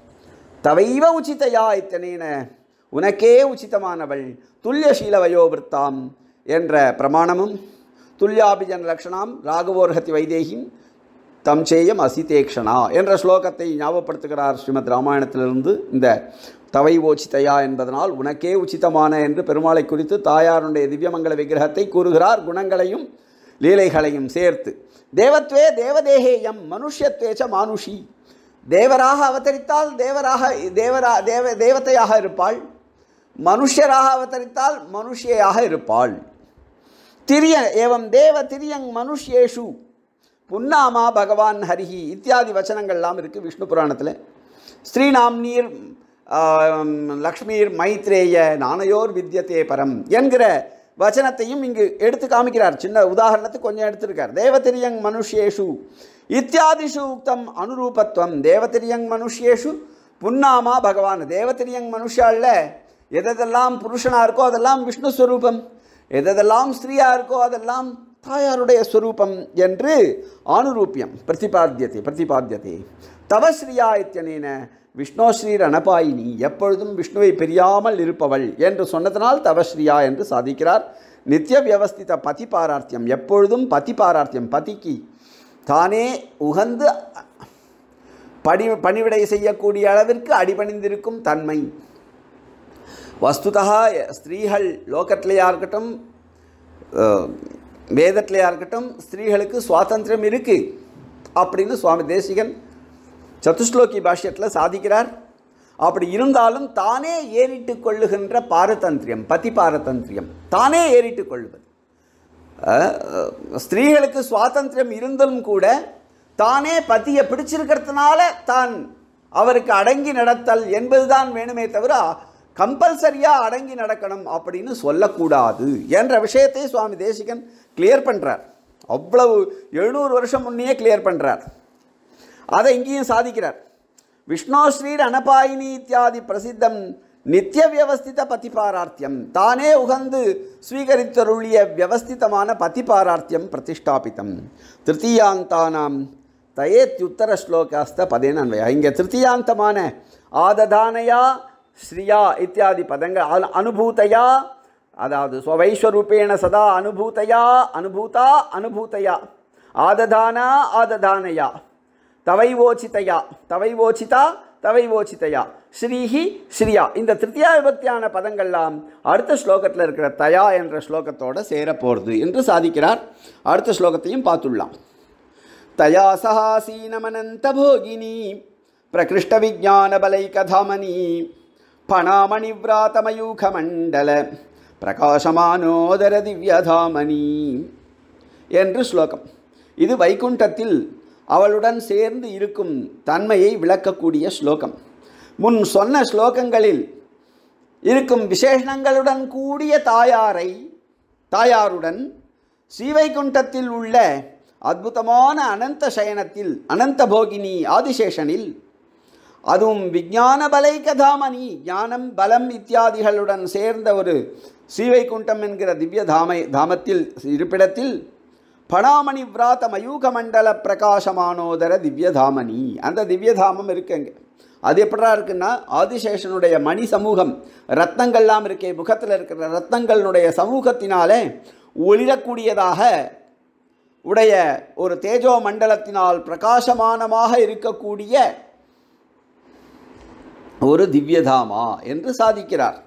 தவைவ உச்சிதையா இத்தனேன உனக்கே உச்சிதமானவள் துல்லியசீல வயோவிருத்தாம் என்ற பிரமாணமும் துல்யாபிஜன லக்ஷணாம் ராகவோர்ஹத்தி வைதேகிம் தம் சேயம் அசிதேக்ஷனா என்ற ஸ்லோகத்தை ஞாபகப்படுத்துகிறார் ஸ்ரீமத் ராமாயணத்திலிருந்து இந்த தவை ஓச்சிதையா என்பதனால் உனக்கே உச்சிதமான என்று பெருமாளை குறித்து தாயாருடைய திவ்யமங்கல விக்கிரகத்தை கூறுகிறார் குணங்களையும் லீலைகளையும் சேர்த்து தேவத்வே தேவதேகேயம் மனுஷ்யத்வேச்ச மானுஷி தேவராக அவதரித்தால் தேவராக தேவரா தேவ தேவதையாக இருப்பாள் மனுஷ்யராக அவதரித்தால் மனுஷியாக இருப்பாள் திரிய ஏவம் தேவ திரியங் மனுஷ்யேஷு புன்னாமா பகவான் ஹரிஹி இத்தியாதி வச்சனங்கள்லாம் இருக்குது விஷ்ணு புராணத்தில் ஸ்ரீநாம்னீர் ஆம், லக்ஷ்மீர் மைத்ரேய நானையோர் வித்யதே பரம் என்கிற வச்சனத்தையும் இங்கு எடுத்து காமிக்கிறார் சின்ன உதாரணத்துக்கு கொஞ்சம் எடுத்திருக்கார் தேவதிரியங் மனுஷ்யேஷு இத்தியாதிஷு உக்தம் அனுரூபத்துவம் தேவதிரியங் மனுஷ்யேஷு புன்னாமா பகவான் தேவதிரியங் மனுஷால எதெல்லாம் புருஷனாக இருக்கோ அதெல்லாம் விஷ்ணு ஸ்வரூபம் எதெல்லாம் ஸ்திரீயா இருக்கோ அதெல்லாம் தாயாருடைய ஸ்வரூபம் என்று ஆணுரூபியம் பிரதிபாத்தியத்தை பிரதிபாத்தியத்தை தவ ஸ்ரீயா இத்தியனேன விஷ்ணோஸ்ரீர் அனபாயினி எப்பொழுதும் விஷ்ணுவை பிரியாமல் இருப்பவள் என்று சொன்னதனால் தவஸ்ரீயா என்று சாதிக்கிறார் நித்திய வியவஸ்தித பதி பாரார்த்தியம் எப்பொழுதும் பதி பாரார்த்தியம் பதிக்கு தானே உகந்து பணி பணிவிடை செய்யக்கூடிய அளவிற்கு அடிபணிந்திருக்கும் தன்மை வஸ்துதா ஸ்திரீகள் லோகத்திலேயா இருக்கட்டும் அஹ், வேதத்திலேயா இருக்கட்டும் ஸ்திரீகளுக்கு சுவாதந்திரம் இருக்குது அப்படின்னு சுவாமி தேசிகன் சதுஸ்லோகி பாஷ்யத்தில் சாதிக்கிறார் அப்படி இருந்தாலும் தானே ஏறிட்டு கொள்ளுகின்ற பாரதந்திரியம் பதி பாரதந்திரியம் தானே ஏறிட்டு கொள்வது அஹ், ஸ்திரீகளுக்கு சுவாதந்திரம் இருந்தும் கூட தானே பதியை பிடிச்சிருக்கிறதுனால தான் அவருக்கு அடங்கி நடத்தல் என்பதுதான் வேணுமே தவிர கம்பல்சரியாக அடங்கி நடக்கணும் அப்படின்னு சொல்லக்கூடாது என்ற விஷயத்தை சுவாமி தேசிகன் கிளியர் பண்ணுறார் அவ்வளவு எழுநூறு வருஷம் முன்னையே கிளியர் பண்ணுறார் அதை இங்கேயும் சாதிக்கிறார் விஷ்ணோஸ்ரீர் அனபாயினி இத்தியாதி பிரசித்தம் நித்திய வியவஸ்தித பதிபாரார்த்தியம் தானே உகந்து ஸ்வீகரித்தருளிய வியவஸ்திதமான பதிபாரார்த்தியம் பிரதிஷ்டாபிதம் திருத்தீயாந்தானாம் தயேத்யுத்தர ஸ்லோகாஸ்த பதேன அன்வயா இங்கே திருத்தீயாந்தமான ஆததானயா ஸ்ரீயா இத்தியாதி பதங்கள் அனு- அனுபூதையா அதாவது ஸ்வவைஸ்வரூபேண சதா அனுபூதையா அனுபூதா அனுபூதையா ஆததானா ஆததானயா தவைவோச்சிதையா தவைவோச்சிதா தவைவோச்சிதையா ஸ்ரீஹி ஸ்ரீயா இந்த திருத்தியா விபக்தியான பதங்கள்லாம் அடுத்த ஸ்லோகத்தில் இருக்கிற தயா என்ற ஸ்லோகத்தோட சேரப்போகிறது என்று சாதிக்கிறார் அடுத்த ஸ்லோகத்தையும் பார்த்துடலாம் தயா சகாசீனமனந்த போகினி பிரகிருஷ்ட விஜான பலைகதாமணி பணாமணிவிராதமயூகமண்டல பிரகாசமானோதர திவ்யதாமணி என்று ஸ்லோகம் இது வைகுண்டத்தில் அவளுடன் சேர்ந்து இருக்கும் தன்மையை விளக்கக்கூடிய ஸ்லோகம் முன் சொன்ன ஸ்லோகங்களில் இருக்கும் விசேஷணங்களுடன் கூடிய தாயாரை தாயாருடன் ஸ்ரீவைகுண்டத்தில் உள்ள அற்புதமான அனந்த சயனத்தில் அனந்த போகினி ஆதிசேஷனில் அதுவும் விஞ்ஞான பலை கதாமணி ஞானம் பலம் இத்தியாதிகளுடன் சேர்ந்த ஒரு ஸ்ரீவைகுண்டம் என்கிற திவ்ய தாமை தாமத்தில் இருப்பிடத்தில் பணாமணி விராத மயூக மண்டல பிரகாசமானோதர திவ்ய தாமணி அந்த திவ்ய தாமம் இருக்குங்க அது எப்படா இருக்குன்னா ஆதிசேஷனுடைய மணி சமூகம் ரத்னங்கள்லாம் இருக்கே முகத்தில் இருக்கிற ரத்னங்களுடைய சமூகத்தினாலே ஒளிரக்கூடியதாக உடைய ஒரு தேஜோ மண்டலத்தினால் பிரகாசமானமாக இருக்கக்கூடிய ஒரு திவ்யதாமா என்று சாதிக்கிறார்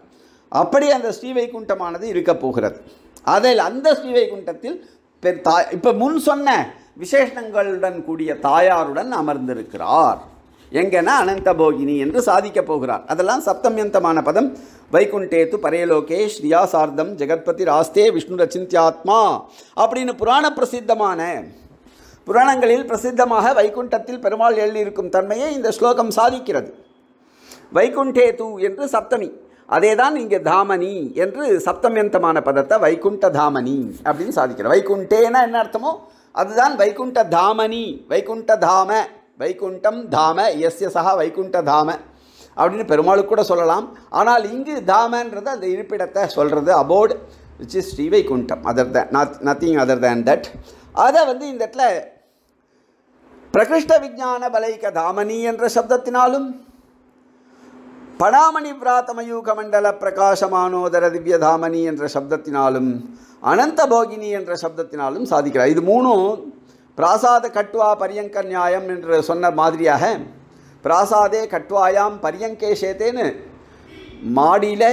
அப்படி அந்த ஸ்ரீவைகுண்டமானது இருக்க போகிறது அதில் அந்த ஸ்ரீவைகுண்டத்தில் பெண் தாய் இப்போ முன் சொன்ன விசேஷங்களுடன் கூடிய தாயாருடன் அமர்ந்திருக்கிறார் எங்கன்னா அனந்தபோகினி என்று சாதிக்கப் போகிறார் அதெல்லாம் சப்தமியந்தமான பதம் வைகுண்டேத்து பரேலோகே ஸ்ரீயா சார்தம் ஜெகத்பதி ராஸ்தே விஷ்ணு ரச்சிந்தியாத்மா அப்படின்னு புராண பிரசித்தமான புராணங்களில் பிரசித்தமாக வைகுண்டத்தில் பெருமாள் எழுதியிருக்கும் தன்மையை இந்த ஸ்லோகம் சாதிக்கிறது வைகுண்டேது என்று சப்தமி அதேதான் இங்கே தாமனி என்று சப்தமியந்தமான பதத்தை வைகுண்ட தாமனி அப்படின்னு சாதிக்கிறார் வைகுண்டேனா என்ன அர்த்தமோ அதுதான் வைகுண்ட தாமனி வைகுண்ட தாம வைகுண்டம் தாம எஸ்ய சஹா வைகுண்ட தாம அப்படின்னு பெருமாளுக்கு கூட சொல்லலாம் ஆனால் இங்கு தாமன்றது அந்த இருப்பிடத்தை சொல்கிறது abode which is Sri Vaikuntam other than not nothing other than that அதை வந்து இந்த இடத்துல பிரகிருஷ்ட விஜான பலைக தாமனி என்ற சப்தத்தினாலும் படாமணி பிராத்தமயூக மண்டல பிரகாசமானோதர திவ்யதாமணி என்ற சப்தத்தினாலும் அனந்த போகினி என்ற சப்தத்தினாலும் சாதிக்கிறார் இது மூணும் பிராசாத கட்வா பரியங்க நியாயம் என்று சொன்ன மாதிரியாக பிராசாதே கட்வாயாம் பரியங்கே சேத்தேன்னு மாடியில்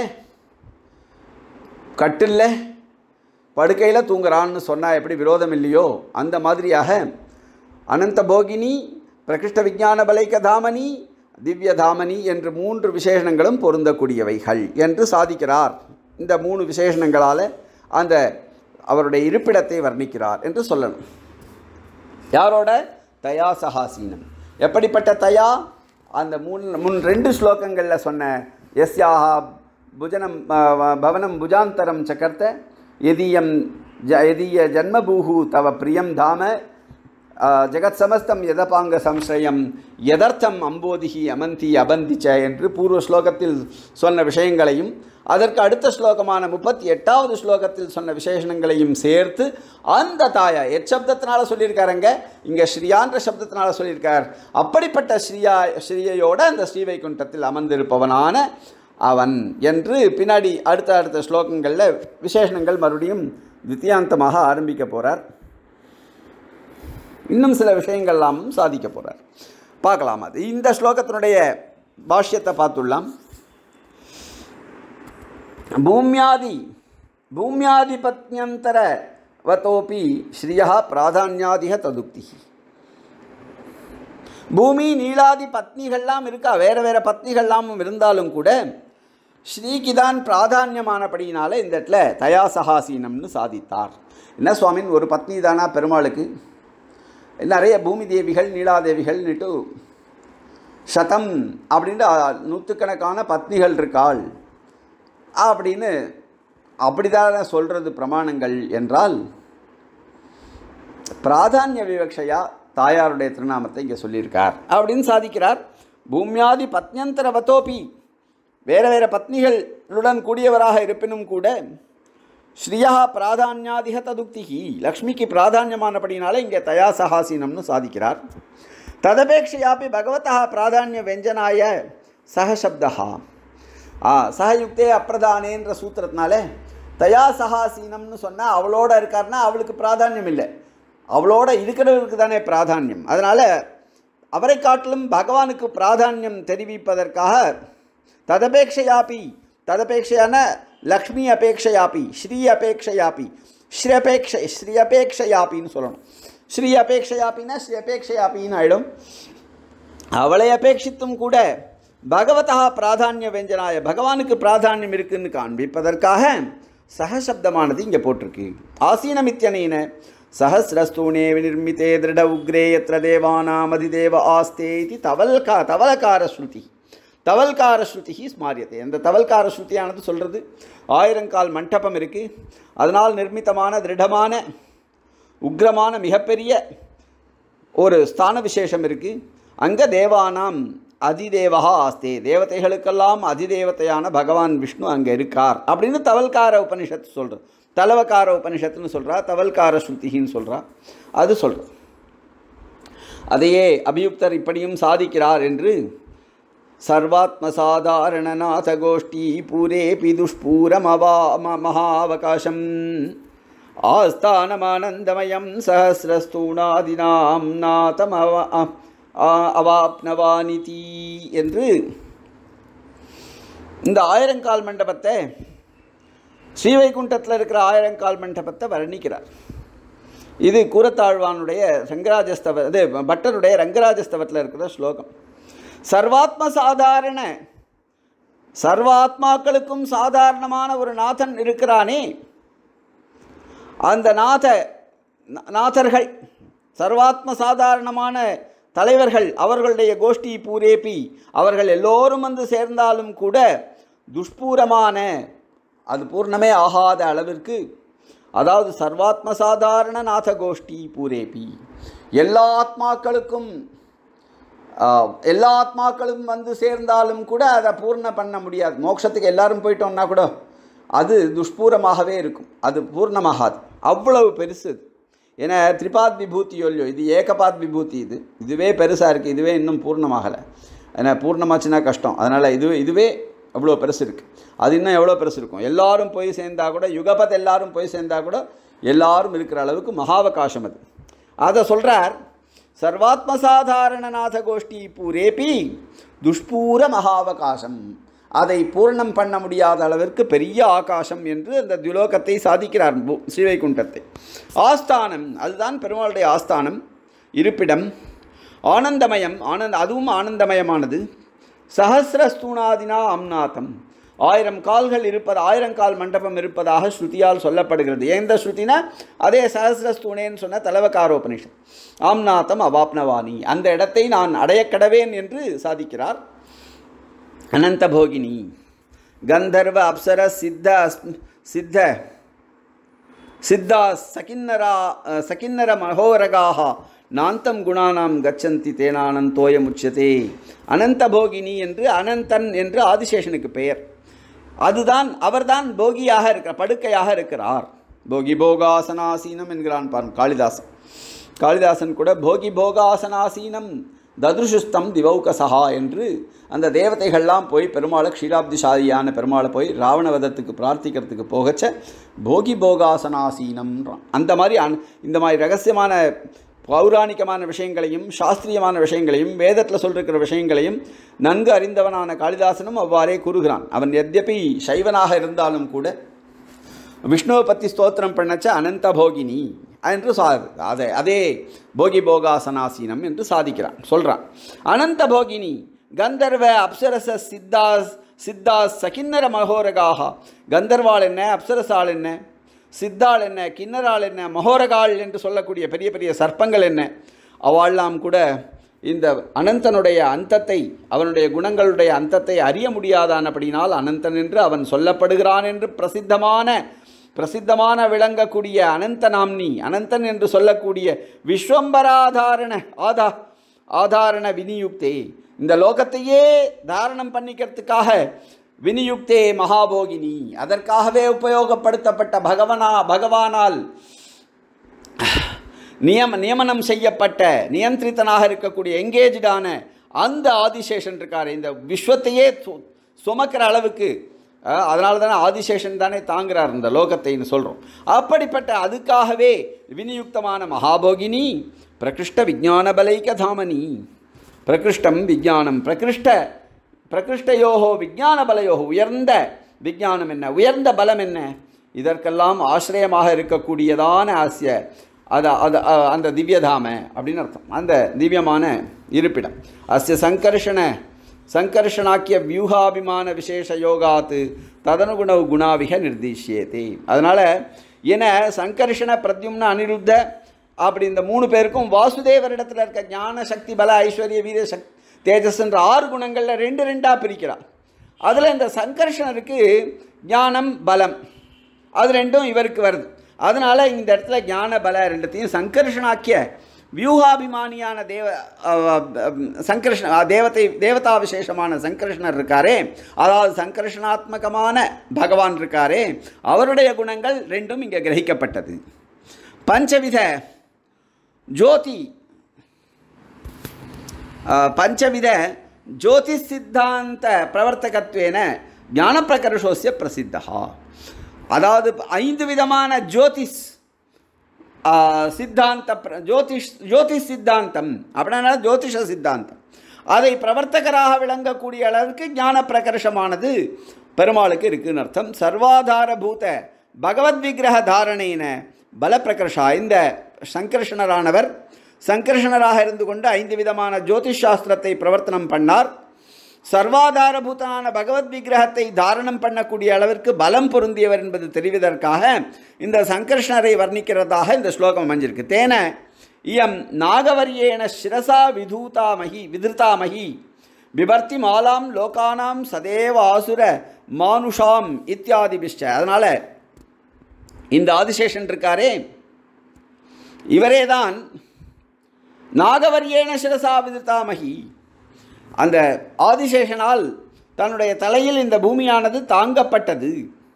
கட்டில் படுக்கையில் தூங்குறான்னு சொன்னால் எப்படி விரோதம் இல்லையோ அந்த மாதிரியாக அனந்த போகினி பிரகிருஷ்ட விஞ்ஞான பலைக்க தாமனி திவ்ய தாமனி என்று மூன்று விசேஷணங்களும் பொருந்தக்கூடியவைகள் என்று சாதிக்கிறார் இந்த மூணு விசேஷணங்களால் அந்த அவருடைய இருப்பிடத்தை வர்ணிக்கிறார் என்று சொல்லணும் யாரோட தயா சகாசீனம் எப்படிப்பட்ட தயா அந்த முன் முன் ரெண்டு ஸ்லோகங்களில் சொன்ன எஸ்யாஹா புஜனம் ப- ப- பவனம் புஜாந்தரம் சக்கர்த்த எதியம் ஜ எதிய ஜன்மபூஹு தவ பிரியம் தாம ஆ, ஜெகத் சமஸ்தம் எதபாங்க சம்சயம் எதர்த்தம் அம்போதிகி அமந்தி அபந்திச்ச என்று பூர்வ ஸ்லோகத்தில் சொன்ன விஷயங்களையும் அதற்கு அடுத்த ஸ்லோகமான முப்பத்தி எட்டாவது ஸ்லோகத்தில் சொன்ன விசேஷணங்களையும் சேர்த்து அந்த தாயா எச்சப்தத்தினால சொல்லியிருக்காருங்க இங்கே ஸ்ரீயான்ற சப்தத்தினால சொல்லியிருக்கார் அப்படிப்பட்ட ஸ்ரீயா ஸ்ரீயையோட அந்த ஸ்ரீவைகுண்டத்தில் அமர்ந்திருப்பவனான அவன் என்று பின்னாடி அடுத்த அடுத்த ஸ்லோகங்களில் விசேஷணங்கள் மறுபடியும் தித்தியாந்தமாக ஆரம்பிக்க போகிறார் இன்னும் சில விஷயங்கள்லாமும் சாதிக்க போகிறார் பார்க்கலாம் அது இந்த ஸ்லோகத்தினுடைய பாஷ்யத்தை பார்த்துள்ளலாம் பூமியாதி பூமியாதிபத்யந்தர வத்தோப்பி ஸ்ரீயா பிராதான்யாதிக ததுக்தி பூமி நீளாதி பத்னிகள்லாம் இருக்கா வேறு வேறு பத்னிகள்லாமும் இருந்தாலும் கூட ஸ்ரீக்குதான் பிராதான்யமானபடியினால இந்த இடத்துல தயாசகாசீனம்னு சாதித்தார் என்ன சுவாமின் ஒரு பத்னி தானா பெருமாளுக்கு நிறைய பூமி தேவிகள் நீலாதேவிகள்னுட்டு சதம் அப்படின்ட்டு அஹ், நூற்றுக்கணக்கான பத்னிகள் இருக்காள் அப்படின்னு அப்படிதான சொல்கிறது பிரமாணங்கள் என்றால் பிராதானிய விவக்ஷையா தாயாருடைய திருநாமத்தை இங்கே சொல்லியிருக்கார் அப்படின்னு சாதிக்கிறார் பூமியாதி பத்யந்தரவத்தோபி வேற வேற பத்னிகளுடன் கூடியவராக இருப்பினும் கூட ஸ்ரீயா பிராதான்யாதிக ததுக்திகி லக்ஷ்மிக்கு பிராதான்யமானபடினால இங்கே தயா சகாசீனம்னு சாதிக்கிறார் ததபேட்சையாப்பி பகவதா பிராதானிய வெஞ்சனாய சகசப்தா ஆ சகயுக்தே அப்பிரதானேன்ற சூத்திரத்தினால தயா சகாசீனம்னு சொன்னால் அவளோட இருக்காருன்னா அவளுக்கு பிராதானியம் இல்லை அவளோட இருக்கிறவருக்கு தானே பிராதானியம் அதனால் அவரை காட்டிலும் பகவானுக்கு பிராதானியம் தெரிவிப்பதற்காக ததபேட்சையாப்பி ததபேட்சையான லக்ஷ்மி அபேட்சையாப்பி ஸ்ரீ அபேட்சையாப்பி ஸ்ரீ அபேட்சை ஸ்ரீ அபேட்சையாப்பின்னு சொல்லணும் ஸ்ரீ அபேட்சையாப்பின்னா ஸ்ரீ அபேட்சையாப்பின்னு ஆயிடும் அவளை அபேட்சித்தும் கூட பகவதா பிராதானிய வெஞ்சனாய பகவானுக்கு பிராதானியம் இருக்குன்னு காண்பிப்பதற்காக சகசப்தமானது இங்கே போட்டிருக்கு ஆசீனமித்யனேன சஹசிரஸ்தூணே விநிர்மித்தே திருட உக்ரே எத்திர தேவானாம் அதிதேவ ஆஸ்தே இது தவல்கா தவலகார ஸ்ருதி தவல்கார ஸ்ருதி ஸ்மாரியத்தை அந்த தவல்கார ஸ்ருதியானது சொல்கிறது ஆயிரங்கால் மண்டபம் இருக்குது அதனால் நிர்மித்தமான திருடமான உக்ரமான மிகப்பெரிய ஒரு ஸ்தான விசேஷம் இருக்குது அங்கே தேவானாம் அதிதேவா ஆஸ்தே தேவதைகளுக்கெல்லாம் அதிதேவதையான பகவான் விஷ்ணு அங்கே இருக்கார் அப்படின்னு தவல்கார உபனிஷத்து சொல்கிறது தலவக்கார உபனிஷத்துன்னு சொல்கிறா தவல்கார ஸ்ருதின்னு சொல்கிறா அது சொல்கிறது அதையே அபியுக்தர் இப்படியும் சாதிக்கிறார் என்று சர்வாத்மசாதாரணநாத கோஷ்டி பூரேபி துஷ்பூரமவா ம- மகாவகாசம் ஆஸ்தானமானந்தமயம் சஹசிரஸ்தூணாதினாம் நாதம் அவ அ- அ- அவாப்னவானிதி என்று இந்த ஆயிரங்கால் மண்டபத்தை ஸ்ரீவைகுண்டத்தில் இருக்கிற ஆயிரங்கால் மண்டபத்தை வர்ணிக்கிறார் இது கூரத்தாழ்வானுடைய ரங்கராஜஸ்தவ இது பட்டருடைய ரங்கராஜஸ்தவத்தில் இருக்கிற ஸ்லோகம் சர்வாத்ம சாதாரண சர்வாத்மாக்களுக்கும் சாதாரணமான ஒரு நாதன் இருக்கிறானே அந்த நாத நாதர்கள் சர்வாத்ம சாதாரணமான தலைவர்கள் அவர்களுடைய கோஷ்டி பூரேபி அவர்கள் எல்லோரும் வந்து சேர்ந்தாலும் கூட துஷ்பூரமான அது பூர்ணமே ஆகாத அளவிற்கு அதாவது சர்வாத்ம சாதாரண நாத கோஷ்டி பூரேபி எல்லா ஆத்மாக்களுக்கும் ஆ, எல்லா ஆத்மாக்களும் வந்து சேர்ந்தாலும் கூட அதை பூர்ண பண்ண முடியாது மோட்சத்துக்கு எல்லாரும் போயிட்டோம்னா கூட அது துஷ்பூரமாகவே இருக்கும் அது பூர்ணமாகாது அவ்வளவு பெருசு இது ஏன்னா திரிபாத் விபூதி இல்லையோ இது ஏகபாத் விபூதி இது இதுவே பெருசாக இருக்குது இதுவே இன்னும் பூர்ணமாகலை ஏன்னா பூர்ணமாச்சுன்னா கஷ்டம் அதனால் இதுவே இதுவே அவ்வளோ பெருசு இருக்குது அது இன்னும் எவ்வளோ பெருசு இருக்கும் எல்லாரும் போய் சேர்ந்தா கூட யுகபத் எல்லாரும் போய் சேர்ந்தா கூட எல்லாரும் இருக்கிற அளவுக்கு மகாவகாசம் அது அதை சொல்கிறார் சர்வாத்ம சாதாரணநாத கோஷ்டி பூரேபி துஷ்பூர மகாவகாசம் அதை பூர்ணம் பண்ண முடியாத அளவிற்கு பெரிய ஆகாசம் என்று அந்த துலோகத்தை சாதிக்கிறார் பு- ஸ்ரீவைகுண்டத்தை ஆஸ்தானம் அதுதான் பெருமாளுடைய ஆஸ்தானம் இருப்பிடம் ஆனந்தமயம் ஆனந்த அதுவும் ஆனந்தமயமானது சஹசிரஸ்தூணாதினா அம்நாதம் ஆயிரம் கால்கள் இருப்பது ஆயிரம் கால் மண்டபம் இருப்பதாக ஸ்ருதியால் சொல்லப்படுகிறது எந்த ஸ்ருதினா அதே சஹசிரஸ்தூணேன்னு சொன்ன தலவகாரோபனிஷம் ஆம்நாதம் அவாப்னவாணி அந்த இடத்தை நான் அடையக்கடவேன் என்று சாதிக்கிறார் அனந்த போகினி கந்தர்வ அப்சர சித்த அஸ்- சித்த சித்தா சகின்னரா சகின்னர மகோரகாக நாந்தம் குணானாம் கச்சந்தி தேனானந்தோயமுச்சதே அனந்த போகினி என்று அனந்தன் என்று ஆதிசேஷனுக்கு பெயர் அதுதான் அவர்தான் போகியாக இருக்கிற படுக்கையாக இருக்கிறார் போகி போகாசனாசீனம் என்கிறான் பாருங்க காளிதாசன் காளிதாசன் கூட போகி போகாசனாசீனம் ததுருஷுஸ்தம் திவௌகசஹா என்று அந்த தேவதைகள்லாம் போய் பெருமாளை க்ஷீராப்திசாரியான பெருமாளை போய் ராவணவதத்துக்கு பிரார்த்திக்கிறதுக்கு போகச்ச போகி போகாசனாசீனம்ன்றான் அந்த மாதிரி அன் இந்த மாதிரி ரகசியமான பௌராணிகமான விஷயங்களையும் சாஸ்திரியமான விஷயங்களையும் வேதத்தில் சொல்லிருக்கிற விஷயங்களையும் நன்கு அறிந்தவனான காளிதாசனும் அவ்வாறே கூறுகிறான் அவன் எத்யபி சைவனாக இருந்தாலும் கூட விஷ்ணுவை பற்றி ஸ்தோத்திரம் பண்ணச்ச அனந்த போகினி என்று சா அதே அதே போகி போகாசனாசீனம் என்று சாதிக்கிறான் சொல்கிறான் அனந்த போகினி கந்தர்வ அப்சரச சித்தாஸ் சித்தாஸ் சகின்னர மகோரகாக கந்தர்வாள் என்ன அப்சரசாள் என்ன சித்தாள் என்ன கிண்ணறாள் என்ன மகோரகாள் என்று சொல்லக்கூடிய பெரிய பெரிய சர்ப்பங்கள் என்ன அவாள்லாம் கூட இந்த அனந்தனுடைய அந்தத்தை அவனுடைய குணங்களுடைய அந்தத்தை அறிய முடியாதானபடினால் அனந்தன் என்று அவன் சொல்லப்படுகிறான் என்று பிரசித்தமான பிரசித்தமான விளங்கக்கூடிய அனந்த நாம்னி அனந்தன் என்று சொல்லக்கூடிய விஸ்வம்பராதாரண ஆதா ஆதாரண விநியுக்தே இந்த லோகத்தையே தாரணம் பண்ணிக்கிறதுக்காக விநியுக்தே மகாபோகினி அதற்காகவே உபயோகப்படுத்தப்பட்ட பகவனா பகவானால் நியம நியமனம் செய்யப்பட்ட நியந்திரித்தனாக இருக்கக்கூடிய எங்கேஜான அந்த ஆதிசேஷன் இருக்கார் இந்த விஸ்வத்தையே சு- சுமக்கிற அளவுக்கு அதனால தானே ஆதிசேஷன் தானே தாங்குறார் இந்த லோகத்தைன்னு சொல்கிறோம் அப்படிப்பட்ட அதுக்காகவே விநியுக்தமான மகாபோகினி பிரகிருஷ்ட விஜான பலைக்க தாமனி பிரகிருஷ்டம் விஜானம் பிரகிருஷ்ட பிரகிருஷ்டயோகோ விஜான பலயோகோ உயர்ந்த விஜானம் என்ன உயர்ந்த பலம் என்ன இதற்கெல்லாம் ஆசிரியமாக இருக்கக்கூடியதான ஆசிய அது அது அ- அந்த திவ்யதாம அப்படின்னு அர்த்தம் அந்த திவ்யமான இருப்பிடம் அஸ்ய சங்கர்ஷண சங்கர்ஷணாக்கிய வியூகாபிமான விசேஷ யோகாத்து ததனுகுண குணாவிக நிர்தேசியதே அதனால் என சங்கர்ஷண பிரத்யும்ன அனிருத்த அப்படி இந்த மூணு பேருக்கும் வாசுதேவரிடத்தில் இருக்க ஞான சக்தி பல ஐஸ்வர்ய வீர சக் தேஜஸ்ன்ற ஆறு குணங்களில் ரெண்டு ரெண்டாக பிரிக்கிறார் அதில் இந்த சங்கர்ஷணருக்கு ஞானம் பலம் அது ரெண்டும் இவருக்கு வருது அதனால் இந்த இடத்துல ஞான பல ரெண்டுத்தையும் சங்கர்ஷனாக்கிய வியூகாபிமானியான தேவ அஹ், அஹ், சங்கர்ஷண அஹ், தேவதை தேவதா விசேஷமான சங்கர்ஷணர் இருக்காரே அதாவது சங்கர்ஷணாத்மகமான பகவான் இருக்காரே அவருடைய குணங்கள் ரெண்டும் இங்கே கிரகிக்கப்பட்டது பஞ்சவித ஜோதி அஹ், பஞ்சவித ஜோதிஷ் சித்தாந்த பிரவர்த்தகத்வேன ஞானப்பிரகர்ஷோசிய பிரசித்தா அதாவது ஐந்து விதமான ஜோதிஷ் ஆ, சித்தாந்த பிர- ஜோதிஷ் ஜோதிஷ் சித்தாந்தம் அப்படின்னா ஜோதிஷ சித்தாந்தம் அதை பிரவர்த்தகராக விளங்கக்கூடிய அளவுக்கு ஞான பிரகர்ஷமானது பெருமாளுக்கு இருக்குன்னு அர்த்தம் சர்வாதார பூத பகவத் விக்கிரக தாரணேன பல பிரகர்ஷா இந்த சங்கர்ஷணரானவர் சங்கர்ஷணராக இருந்து கொண்டு ஐந்து விதமான ஜோதிஷ் சாஸ்திரத்தை பிரவர்த்தனம் பண்ணார் சர்வாதாரபூதனான பகவத் விக்கிரகத்தை தாரணம் பண்ணக்கூடிய அளவிற்கு பலம் பொருந்தியவர் என்பது தெரிவதற்காக இந்த சங்கர்ஷ்ணரை வர்ணிக்கிறதாக இந்த ஸ்லோகம் அமைஞ்சிருக்கு தேன இயம் நாகவரியேன சிரசா விதூதாமகி விதிருதாமகி பிபர்த்தி மாலாம் லோகானாம் சதேவ ஆசுர மானுஷாம் இத்தியாதிபிஷ்ட அதனால் இந்த ஆதிசேஷன் இருக்காரே இவரே தான் நாகவரியேன சிரசா விதிருதாமகி அந்த ஆதிசேஷனால் தன்னுடைய தலையில் இந்த பூமியானது தாங்கப்பட்டது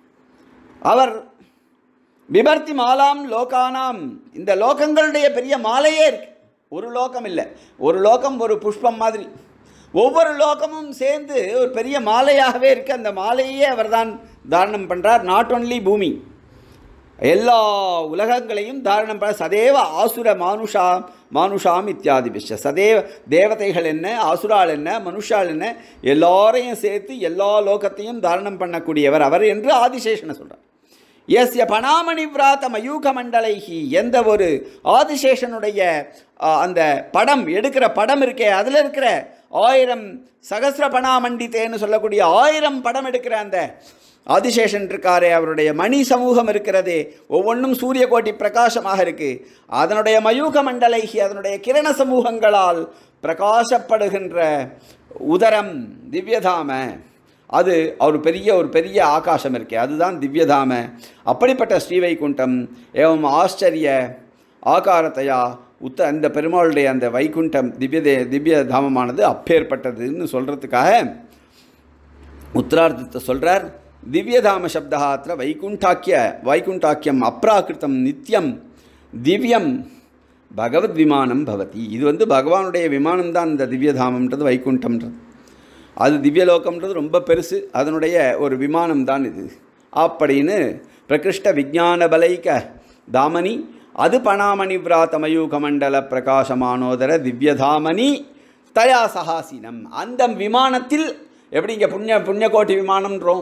அவர் விபர்த்தி மாலாம் லோகானாம் இந்த லோகங்களுடைய பெரிய மாலையே இருக்கு ஒரு லோகம் இல்லை ஒரு லோகம் ஒரு புஷ்பம் மாதிரி ஒவ்வொரு லோகமும் சேர்ந்து ஒரு பெரிய மாலையாகவே இருக்கு அந்த மாலையே அவர்தான் தாரணம் பண்ணுறார் நாட் ஒன்லி பூமி எல்லா உலகங்களையும் தாரணம் பண்ண சதேவ ஆசுர மானுஷா மானுஷாம் இத்தியாதி விஷ சதேவ தேவதைகள் என்ன ஆசுரால் என்ன மனுஷால் என்ன எல்லாரையும் சேர்த்து எல்லா லோகத்தையும் தாரணம் பண்ணக்கூடியவர் அவர் என்று ஆதிசேஷனை சொல்கிறார் எஸ்ய பணாமணி விராத்த மயூக மண்டலைஹி எந்த ஒரு ஆதிசேஷனுடைய ஆ, அந்த படம் எடுக்கிற படம் இருக்கே அதில் இருக்கிற ஆயிரம் சகசிர பணாமண்டித்தேன்னு சொல்லக்கூடிய ஆயிரம் படம் எடுக்கிற அந்த ஆதிசேஷன் இருக்காரே அவருடைய மணி சமூகம் இருக்கிறதே ஒவ்வொன்றும் சூரிய கோட்டி பிரகாசமாக இருக்கு அதனுடைய மயூக மண்டலைகி அதனுடைய கிரண சமூகங்களால் பிரகாசப்படுகின்ற உதரம் திவ்யதாம அது ஒரு பெரிய ஒரு பெரிய ஆகாசம் இருக்கே அதுதான் திவ்யதாம அப்படிப்பட்ட ஸ்ரீவைகுண்டம் ஏவம் ஆச்சரிய ஆகாரத்தையா உத்த அந்த பெருமாளுடைய அந்த வைகுண்டம் திவ்ய தே திவ்ய தாமமானது அப்பேற்பட்டதுன்னு சொல்கிறதுக்காக உத்தரார்த்தத்தை சொல்கிறார் திவ்யதாம சப்தா அത്ര வைகுண்டாக்கிய வைகுண்டாக்கியம் அப்ராக்கிருத்தம் நித்தியம் திவ்யம் பகவத் விமானம் பவதி இது வந்து பகவானுடைய விமானம் தான் இந்த திவ்யதாமம்ன்றது வைகுண்டம்ன்றது அது திவ்யலோகம்ன்றது ரொம்ப பெருசு அதனுடைய ஒரு விமானம் தான் இது அப்படின்னு பிரகிருஷ்ட விஜான பலைக தாமனி அது பணாமணி விராத்தமயூக மண்டல பிரகாசமானோதர திவ்யதாமனி தயா சகாசீனம் அந்த விமானத்தில் எப்படி இங்கே புண்ணிய புண்ணியகோட்டி விமானம்ன்றோம்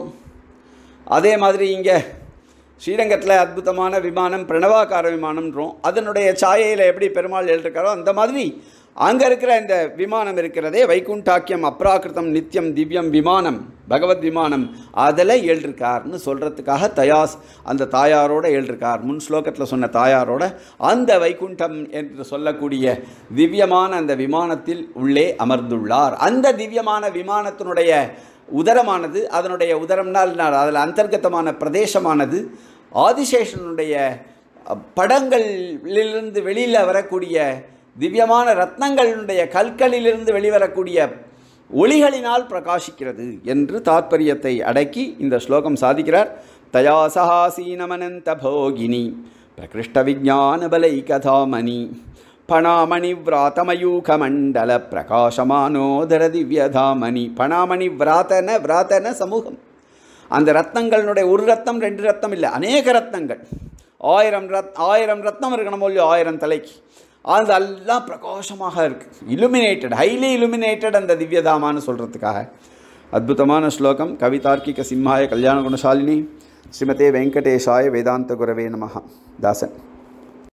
அதே மாதிரி இங்கே ஸ்ரீரங்கத்தில் அற்புதமான விமானம் பிரணவாகார விமானம்ன்றோம் அதனுடைய சாயையில் எப்படி பெருமாள் எழுதிருக்காரோ அந்த மாதிரி அங்கே இருக்கிற இந்த விமானம் இருக்கிறதே வைகுண்டாக்கியம் அப்ராக்கிருதம் நித்தியம் திவ்யம் விமானம் பகவத் விமானம் அதில் எழுதிருக்கார்னு சொல்கிறதுக்காக தயாஸ் அந்த தாயாரோட எழுதிருக்கார் முன் ஸ்லோகத்தில் சொன்ன தாயாரோட அந்த வைகுண்டம் என்று சொல்லக்கூடிய திவ்யமான அந்த விமானத்தில் உள்ளே அமர்ந்துள்ளார் அந்த திவ்யமான விமானத்தினுடைய உதரமானது அதனுடைய உதரம்னால் அதில் அந்தர்கத்தமான பிரதேசமானது ஆதிசேஷனுடைய அஹ், படங்களிலிருந்து வெளியில் வரக்கூடிய திவ்யமான ரத்னங்களுடைய கற்களிலிருந்து வெளிவரக்கூடிய ஒளிகளினால் பிரகாசிக்கிறது என்று தாத்பரியத்தை அடக்கி இந்த ஸ்லோகம் சாதிக்கிறார் தயா சகாசீனமனந்த போகினி பிரகிருஷ்ட விஜான பலை கதாமணி பணாமணி விராத்தமயூக மண்டல பிரகாசமானோதர திவ்யதாமணி பணாமணி விராத்தன விராத்தன சமூகம் அந்த ரத்னங்களுடைய ஒரு ரத்தம் ரெண்டு ரத்தம் இல்லை அநேக ரத்னங்கள் ஆயிரம் ரத் ஆயிரம் ரத்னம் இருக்கணும் இல்லையோ ஆயிரம் தலைக்கு அது எல்லாம் பிரகாசமாக இருக்குது இலுமினேட்டட் ஹைலி இலுமினேட்டட் அந்த திவ்யதாமான்னு சொல்கிறதுக்காக அற்புதமான ஸ்லோகம் கவிதார்க்கிக சிம்ஹாய கல்யாண குணசாலினி ஸ்ரீமதே வெங்கடேஷாய வேதாந்த குரவே நமஹ தாசன்